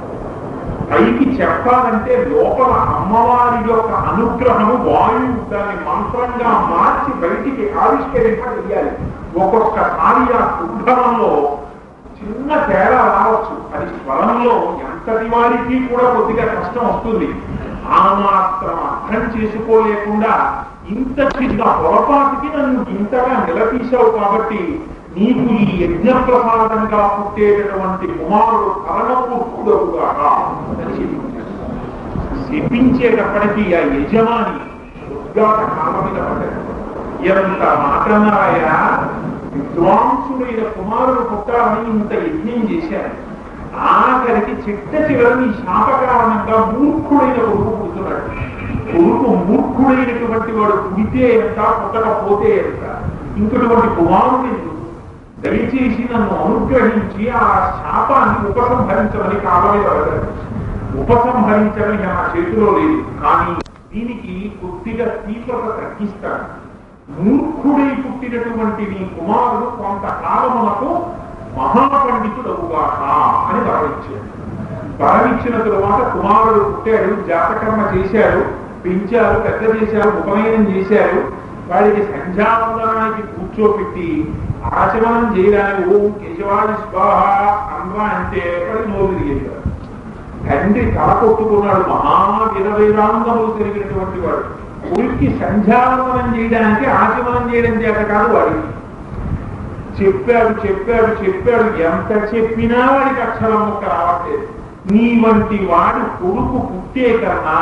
పైకి చెప్పాలంటే లోపల అమ్మవారి యొక్క అనుగ్రహము వాయువు దాన్ని మంత్రంగా మార్చి బయటికి ఆవిష్కరింపజేయాలి ఒక్కొక్కసారి ఆ ఉద్భవంలో చిన్న తేడా రావచ్చు అది స్వరంలో ఎంతటి వారికి కూడా కొద్దిగా కష్టం వస్తుంది ఆ మాత్రం అర్థం చేసుకోలేకుండా ఇంత చిన్న పొరపాటుకి నన్ను ఇంతగా నిలదీశావు కాబట్టి నీకు ఈ యజ్ఞ ప్రసాదంగా పుట్టేటటువంటి కుమారుడు కరణపూర్తుడవుగా అని చెప్పించాడు. శపించేటప్పటికీ ఆ యజమాని ఉద్గాత కాళ్ళ మీద పడ్డాడు ఎంత మాటన్నారయ్యా విద్వాంసుడైన కుమారుడు పుట్టాలని ఇంత యజ్ఞం చేశారు ఆఖరికి చిట్ట చివరిని శాప కారణంగా మూర్ఖుడైన కొడుకు పుడుతున్నాడు కొడుకు మూర్ఖుడైనటువంటి వాడు పుడితే ఎంత పుట్టకపోతే ఎంత ఇంకటువంటి కుమారుడు ఎందుకు? దయచేసి నన్ను అనుగ్రహించి ఆ శాపాన్ని ఉపసంహరించమని కాలమే అడగారు ఉపసంహరించడం ఇక నా చేతిలో లేదు కానీ దీనికి కొద్దిగా తీవ్రత తగ్గిస్తాను మూర్ఖుడై పుట్టినటువంటి నీ కుమారుడు కొంతకాలమునకు మహాపండితుడవుగాక అని వరమిచ్చాడు వరమిచ్చిన తరువాత కుమారుడు పుట్టాడు జాతకర్మ చేశాడు పెంచారు పెద్ద చేశారు ఉపనయనం చేశారు వాడికి సంధ్యావందనానికి కూర్చోపెట్టి ఆచమనం చేయడానికి ఓం కేశవాడి స్వాహ అన్వా అంటే వాడి నోరు తిరిగేశారు తండ్రి తల కొట్టుకున్నాడు మహా వీరవైరాంగములు తిరిగినటువంటి వాడు కొడుక్కి సంధ్యావందనం చేయడానికి ఆచమనం చేయడం చేత కాదు వాడికి చెప్పాడు చెప్పాడు చెప్పాడు ఎంత చెప్పినా వాడికి అక్షరం ముక్క రావట్లేదు నీ వంటి వాడు కొడుకు పుట్టే కన్నా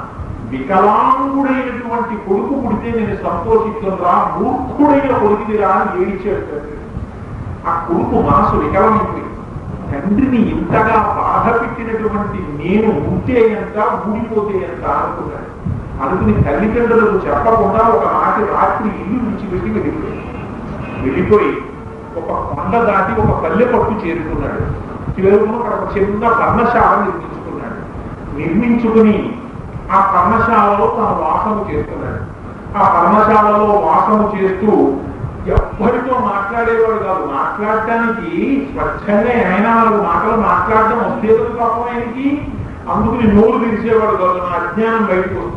వికలాంగుడైనటువంటి కొడుకు పుడితే నేను సంతోషిస్తుందా మూర్ఖుడైన కొడుకుది రా అని ఏడిచాడు తండ్రి ఆ కొడుకు మనసు వికలమైంది తండ్రిని ఇంతగా బాధ పెట్టినటువంటి నేను ఉంటే ఎంత ఊడిపోతే ఎంత అనుకున్నాడు అనుకుని తల్లిదండ్రులకు చెప్పకుండా ఒక నాటి రాత్రి ఇల్లు విడిచిపెట్టి వెళ్ళిపోయాడు వెళ్ళిపోయి ఒక కొండ దాటి ఒక పల్లె పట్టు చేరుకున్నాడు చేరుకుని అక్కడ ఒక చిన్న పర్ణశాల నిర్మించుకున్నాడు నిర్మించుకుని ఆ పర్ణశాలలో తన వాసము చేస్తున్నాడు ఆ పర్ణశాలలో వాసము చేస్తూ ఎవ్వరితో మాట్లాడేవాడు కాదు మాట్లాడటానికి స్వచ్ఛంగా ఆయన నాలుగు మాటలు మాట్లాడడం వస్తేదో పాపం ఆయనకి అందుకని నోరు తెరిచేవాడు కాదు నా అజ్ఞానం బయటకు వస్తుంది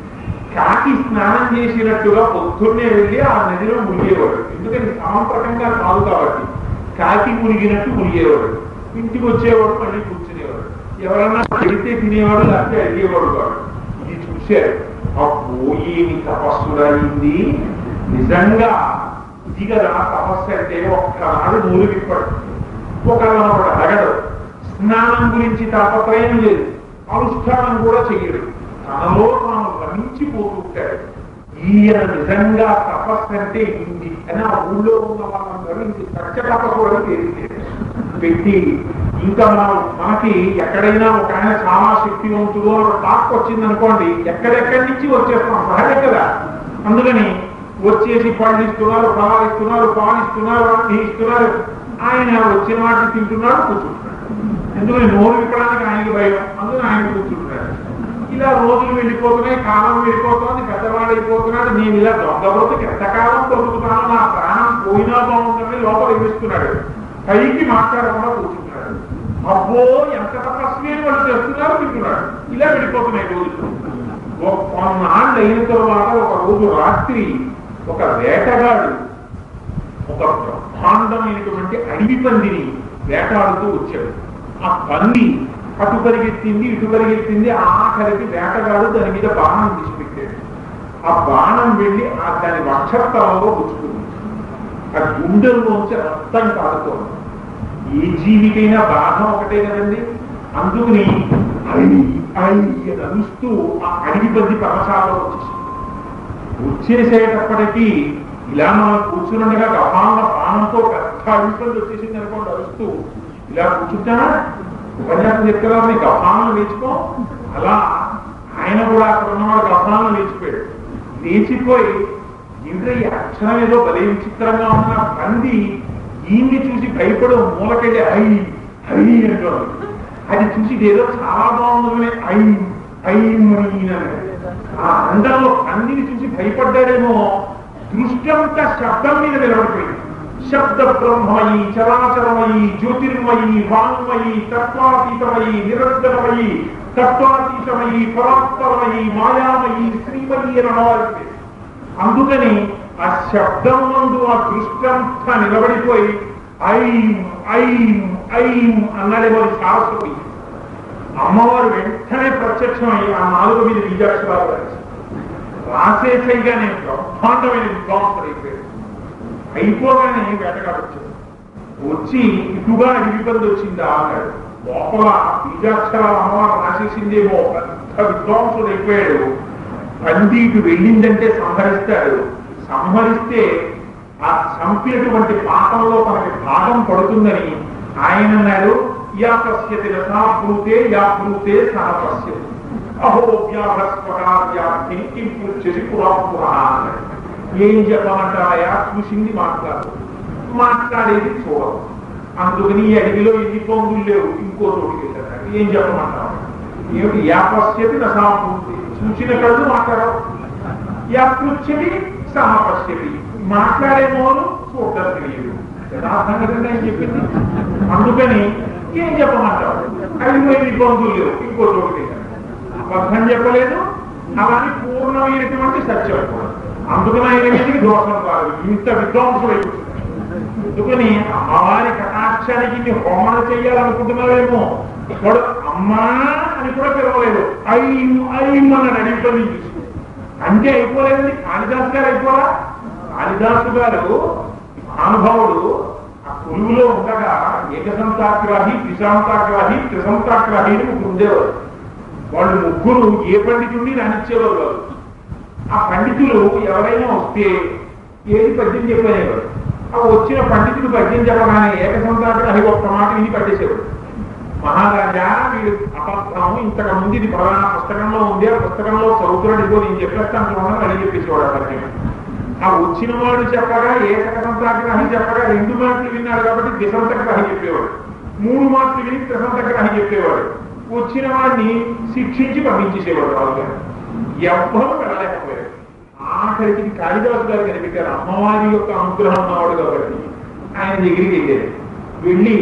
కాకి స్నానం చేసినట్టుగా పొద్దున్నే వెళ్ళి ఆ నదిలో మునిగేవాడు ఎందుకంటే సాంప్రకంగా కాదు కాబట్టి కాకి మునిగినట్టు మునిగేవాడు ఇంటికి వచ్చేవాడు మళ్ళీ కూర్చునేవాడు ఎవరన్నా పెడితే తినేవాడు లేకపోతే అడిగేవాడు కాదు ఇది చూశారు అబ్బో ఏమి తపస్సుడయింది నిజంగా ఇది కదా తపస్సు అంటే ఒక్కనాడు నూరు విప్పడు ఒకనాడు అడగడు స్నానం గురించి తాపత్రయం లేదు అనుష్ఠానం కూడా చెయ్యడు తనలో తాను రమించిపోతుంటాడు ఈయన నిజంగా తపస్సు అంటే ఇది అని ఆ ఊళ్ళో ఉన్న వాళ్ళందరూ ఇంక సత్య తపస్సు అని పేరు పెట్టి ఇంకా మనం మనకి ఎక్కడైనా ఒక ఆయన చాలా శక్తివంతుడు అని టాక్ వచ్చింది అనుకోండి ఎక్కడెక్కడి నుంచి వచ్చేస్తాం సహజం కదా అందుకని వచ్చేసి పళ్ళు ఇస్తున్నారు ఫలాలు ఇస్తున్నారు పాలు ఇస్తున్నారు అన్ని ఇస్తున్నారు ఆయన వచ్చిన వాటిని తింటున్నాడు కూర్చుంటున్నాడు ఎందుకని నోరు విప్పడానికి ఆయనకి భయం అందుకని ఆయన కూర్చుంటున్నాడు ఇలా రోజులు వెళ్ళిపోతున్నాయి కాలం వెళ్ళిపోతుంది పెద్దవాడు అయిపోతున్నాడు నేను ఇలా దొంగబోతుకి ఎంతకాలం దొరుకుతాను నా ప్రాణం పోయినా బాగుంటుంది లోపల ఇస్తున్నాడు పైకి మాట్లాడకుండా కూర్చుంటున్నాడు అబ్బో ఎంత తపస్వి అని వాళ్ళు చేస్తున్నారు తింటున్నాడు ఇలా వెళ్ళిపోతున్నాయి రోజులు ఒక కొన్నాళ్ళు అయిన తర్వాత ఒక రోజు రాత్రి ఒక వేటగాడు ఒక బ్రహ్మాండమైనటువంటి అడవి పందిని వేటాడుతూ వచ్చాడు ఆ పంది అటు పరిగెత్తింది ఇటు పరిగెత్తింది ఆఖరికి వేటగాడు దాని మీద బాణం తీసిపెట్టాడు ఆ బాణం వెళ్ళి ఆ దాని వక్షస్థలంలో గుచ్చుకుంది ఆ గుండెల్లోంచి రక్తం కారుతోంది ఏ జీవికైనా బాధ ఒకటే కదండి అందుకని అయి అయి అని అరుస్తూ ఆ అడవి పంది పరచాలలో వచ్చేసింది వచ్చేసేటప్పటికీ ఇలా మనం కూర్చుండగా గపాంగ ప్రాణంతో పెద్ద అడవి పంది వచ్చేసింది అనుకోండి అరుస్తూ ఇలా కూర్చుంటానా ఉపన్యాసం చెప్తారా నీ గఫాలను నేర్చుకో అలా ఆయన కూడా అక్కడ ఉన్నవాడు గఫాలను లేచిపోయాడు లేచిపోయి ఇంద్ర ఈ అక్షరం ఏదో భలే విచిత్రంగా ఉన్న పంది ఈయన్ని చూసి భయపడు మూలకెళ్ళి ఐ ఐ అంటారు అది చూసి ఏదో చాలా బాగుంది ఐ ఐ మరి ఆ అందంలో పందిని చూసి భయపడ్డాడేమో దృష్టి అంతా శబ్దం మీద నిలబడిపోయింది శబ్ద బ్రహ్మయి చరాచరమయి జ్యోతిర్మయి వాంగ్మయి తత్వాతీతమయి నిరంతరమయి తత్వాతీతమయి పరాత్పరమయి మాయామయి శ్రీమయి అని అనవాలి అందుకని ఆ శబ్దం నందు ఆ దృష్టి అంతా నిలబడిపోయి ఐం ఐం ఐం అన్నాడేమో అది సారస్వతి అమ్మవారు వెంటనే ప్రత్యక్షమై ఆ నాలుగు మీద బీజాక్షరాలు రాసి రాసేసైగానే బ్రహ్మాండమైన విద్వాంసుడు అయిపోయాడు అయిపోగానే వేటగాడొచ్చాడు వచ్చి ఇటుగా ఇబ్బంది వచ్చిందా అన్నాడు లోపల బీజాక్షరాలు అమ్మవారు రాసేసిందేమో పెద్ద విద్వాంసుడు అయిపోయాడు పండిటు వెళ్ళిందంటే సంహరిస్తాడు సంహరిస్తే ఆ చంపినటువంటి పాపంలో తనకి భాగం పడుతుందని ఆయన అన్నాడు యా పశ్యతి రసా భూతే యా భూతే సహ పశ్యతి అహో వ్యాభస్వకార్యార్థి కిం పృచ్చసి పురాపుర అన్నాడు ఏం చెప్పమంటావా చూసింది మాట్లాడు మాట్లాడేది చూడదు అందుకని ఈ అడవిలో ఎన్ని పొంగులు లేవు ఇంకో చోటుకి వెళ్ళారు ఏం చెప్పమంటావు ఏమిటి యాపశ్యతి నసాభూతి చూసిన కళ్ళు మాట్లాడవు యాపృచ్చతి సహపశ్యతి మాట్లాడే మోలు చూడడం తెలియదు యథార్థంగా నేను చెప్పింది అందుకని ఏం చెప్పమంటావు అడవిలో ఎన్ని పొంగులు లేవు ఇంకో చోటుకి వెళ్ళారు అబద్ధం చెప్పలేదు అలానే పూర్ణమైనటువంటి సత్యం కూడా అందుకని ఆయన మీదకి దోషం కాదు ఇంత విద్వాంసుడు అయిపోతుంది అందుకని అమ్మవారి కటాక్షానికి నీ హోమన చెయ్యాలనుకుంటున్నావేమో వాడు అమ్మా అని కూడా పిలవలేదు ఐం ఐం అన్నాడు అడిగిపోయి చూసి అంటే అయిపోలేదండి కాళిదాసు గారు అయిపోరా కాళిదాసు గారు మహానుభావుడు ఆ కొలువులో ఉండగా ఏకసంతాగ్రాహి ద్విశాంతాగ్రాహి త్రిసంతాగ్రాహి అని ముగ్గురు ఉండేవారు వాళ్ళు ముగ్గురు ఏ పండితుడిని రానిచ్చేవారు కాదు ఆ పండితులు ఎవరైనా వస్తే ఏది పద్యం చెప్పనేవారు ఆ వచ్చిన పండితుడు పద్యం చెప్పగానే ఏకసంతాగ్రాహి ఒక్క మాట విని పట్టేసేవాడు మహారాజా వీడు అబద్ధం ఇంతకు ముందు ఇది ప్రధాన పుస్తకంలో ఉంది ఆ పుస్తకంలో చదువుతున్నాడు ఇదిగో నేను చెప్పేస్తాను చూడండి అని చెప్పేసేవాడు ఆ పద్యం ఆ వచ్చిన వాడు చెప్పగా ఏకసంతాగ్రహం చెప్పగా రెండు మాటలు విన్నాడు కాబట్టి దిశంతగ్రహం చెప్పేవాడు మూడు మాటలు విని త్రిసంతగ్రహం చెప్పేవాడు వచ్చిన వాడిని శిక్షించి పంపించేసేవాడు రాజుగారు ఎవ్వరూ వెళ్ళలేకపోయారు ఆఖరికి ఇది కాళిదాసు గారు కనిపెట్టారు అమ్మవారి యొక్క అనుగ్రహం ఉన్నవాడు కాబట్టి ఆయన దగ్గరికి వెళ్ళారు వెళ్ళి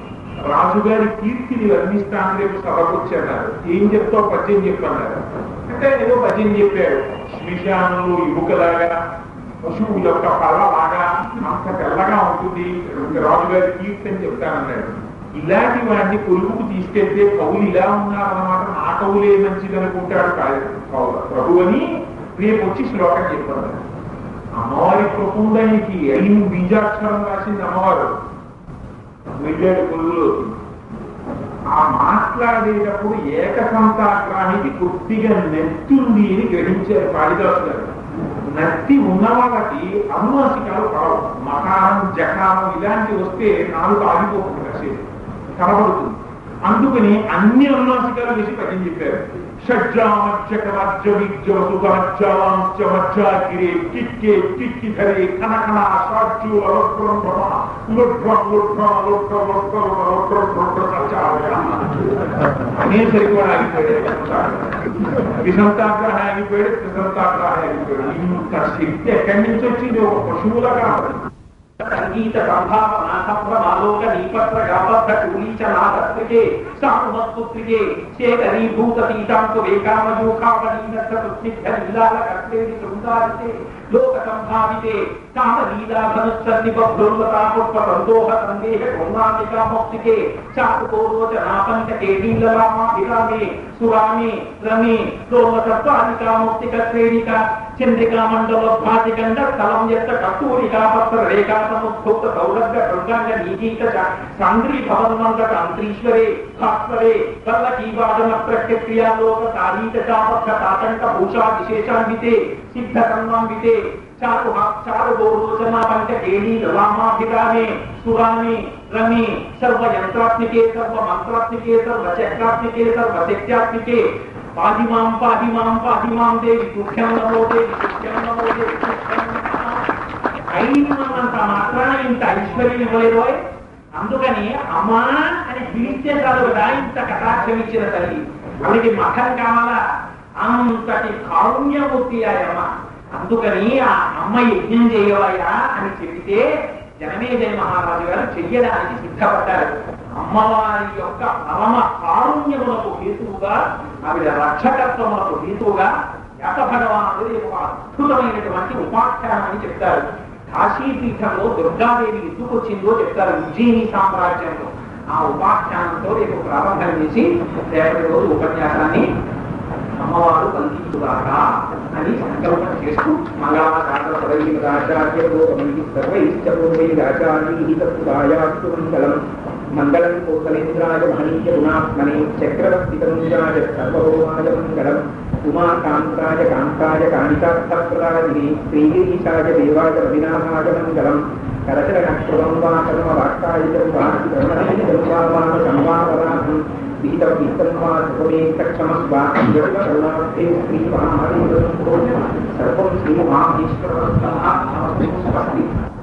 రాజుగారి కీర్తిని వర్ణిస్తాను రేపు సభకు వచ్చారు ఏం చెప్తావు పద్యం చెప్పన్నారు అంటే ఏదో పద్యం చెప్పాడు శ్మశానంలో ఇముకలాగా పశువు యొక్క పళ్ళలాగా అంత తెల్లగా ఉంటుంది రాజుగారి కీర్తి అని చెప్తానన్నాడు ఇలాంటి వాడిని కొలువుకు తీసుకెళ్తే కవులు ఇలా ఉన్నారన్నమాట నా కవులే మంచిది అనుకుంటాడు కాదు ప్రభు అని రేపు వచ్చి శ్లోకం చెప్పారు అమ్మవారి ప్రకుందానికి ఐదు బీజాక్షరం రాసింది అమ్మవారు వెళ్ళాడు కొలువులోకి ఆ మాట్లాడేటప్పుడు ఏకసంతాగ్రానికి కొద్దిగా నెత్తుంది అని గ్రహించారు కాళిదాసు గారు నత్తి ఉన్న వాళ్ళకి అనునాసికాలు కావు మకారం జకారం ఇలాంటివి వస్తే నాలుగు ఆగిపోతుంది కాసేపు కనబడుతుంది అందుకని అన్ని అనునాసికాలు వేసి పద్యం చెప్పారు షడ్జామజ్జకరాజ్య విద్యవసుగాజ్యాలాంశ్చ మజ్జాగిరే కిక్కే కిక్కి ధరే కనకణ సాక్షు అలోట్రం భ్రమ లుట్రం లుట్రం లుట్రం లుట్రం లుట్రం లుట్రం సత్యాలయ అనేసరికి కూడా ఆగిపోయాడు విషంతాగ్రహ ఆగిపోయాడు త్రిసంతాగ్రహ ఆగిపోయాడు ఇంత శక్తి ఎక్కడి నుంచి వచ్చింది ఒక పశువులగా సంగీత సంభావన సంభ్రమాలోక నీపత్ర గాబద్ధ కులీచ నాదత్రికే సానుమత్పుత్రికే చేతనీభూత సీతాంకు వేకామయూఖావలీనస్య నీలాల కర్తేడి శృంగారితే లోక సంభావితే చామలీలాధనుస్సన్ని బభ్రుల్లతా పుష్ప సందోహ సందేహ కరుణామికా మౌక్తికే చాటుకోరోచ నాపంచకే నీలరామాభిరామే సురామే రమే లోమసత్వానికా మౌక్తిక శ్రేణిక చంద్రికా మండల భాతికండ స్థలం యొక్క కస్తూరికా పత్ర రేఖా సముద్భుక్త సౌలభ్య శృంగాంగ నీకీక సాంద్రీ భవన్మంతక అంత్రీశ్వరే యుద్ధాస్త్రే వల్లకీవాదన ప్రక్రియాలోక తారీత చాపక్ష తాటంక భూషా విశేషాన్వితే సిద్ధ కర్మాన్వితే చారు చారు గౌరోచన పంచ కేళీ రామాభిరామే సురామే రమే సర్వ యంత్రాత్మికే సర్వ మంత్రాత్మికే సర్వ చక్రాత్మికే సర్వ శక్త్యాత్మికే పాది మాం పాది మాం పాది మాం దేవి తుభ్యం నమో దేవి తుభ్యం నమో దేవి తుభ్యం నమః. అయినంత మాత్రాన ఇంత ఐశ్వర్యం ఇవ్వలేదు అందుకని అమ్మా అని పిలిస్తే చాలు కదా ఇంత కటాక్షం ఇచ్చిన తల్లి ఆవిడికి మఠం కావాలా అంతటి కారుణ్యమూర్తి ఆయమ్మ అందుకని ఆ అమ్మ యజ్ఞం చేయవయ్యా అని చెబితే జనమేజయ మహారాజు గారు చెయ్యడానికి సిద్ధపడ్డారు అమ్మవారి యొక్క పరమ కారుణ్యములకు హేతువుగా ఆవిడ రక్షకత్వములకు హేతువుగా యాత భగవానుడు ఒక అద్భుతమైనటువంటి ఉపాఖ్యానం అని చెప్తారు కాశీపీఠంలో దుర్గాదేవి ఎందుకు వచ్చిందో చెప్తారు ఉజ్జయిని సామ్రాజ్యంలో ఆ ఉపాఖ్యానంతో రేపు ప్రారంభం చేసి రేపటి రోజు ఉపన్యాసాన్ని అమ్మవారు పలికించుగాక అని సంకల్పం చేస్తూ మంగళాచార్య మంగళం మంగళం కోసలేంద్రాయ మహనీయ గుణాత్మనే చక్రవర్తి తనుజాయ సర్వభౌమాయ మంగళం ఉమాకాంతాయ కాంతాయ కాళికార్థప్రదాయిని శ్రీగిరీశాయ దేవాయ రవినాథాయ మంగళం కరచరణక్షురం వా కర్మ వాక్కాయితం వా శ్రవణేజం వా వా సంవాపరాహం విహితం విత్తం వా సుఖమేకక్షమస్వా కరుణార్థే శ్రీ మహాదేవం సర్వం శ్రీ మహాఈశ్వర స్వస్తి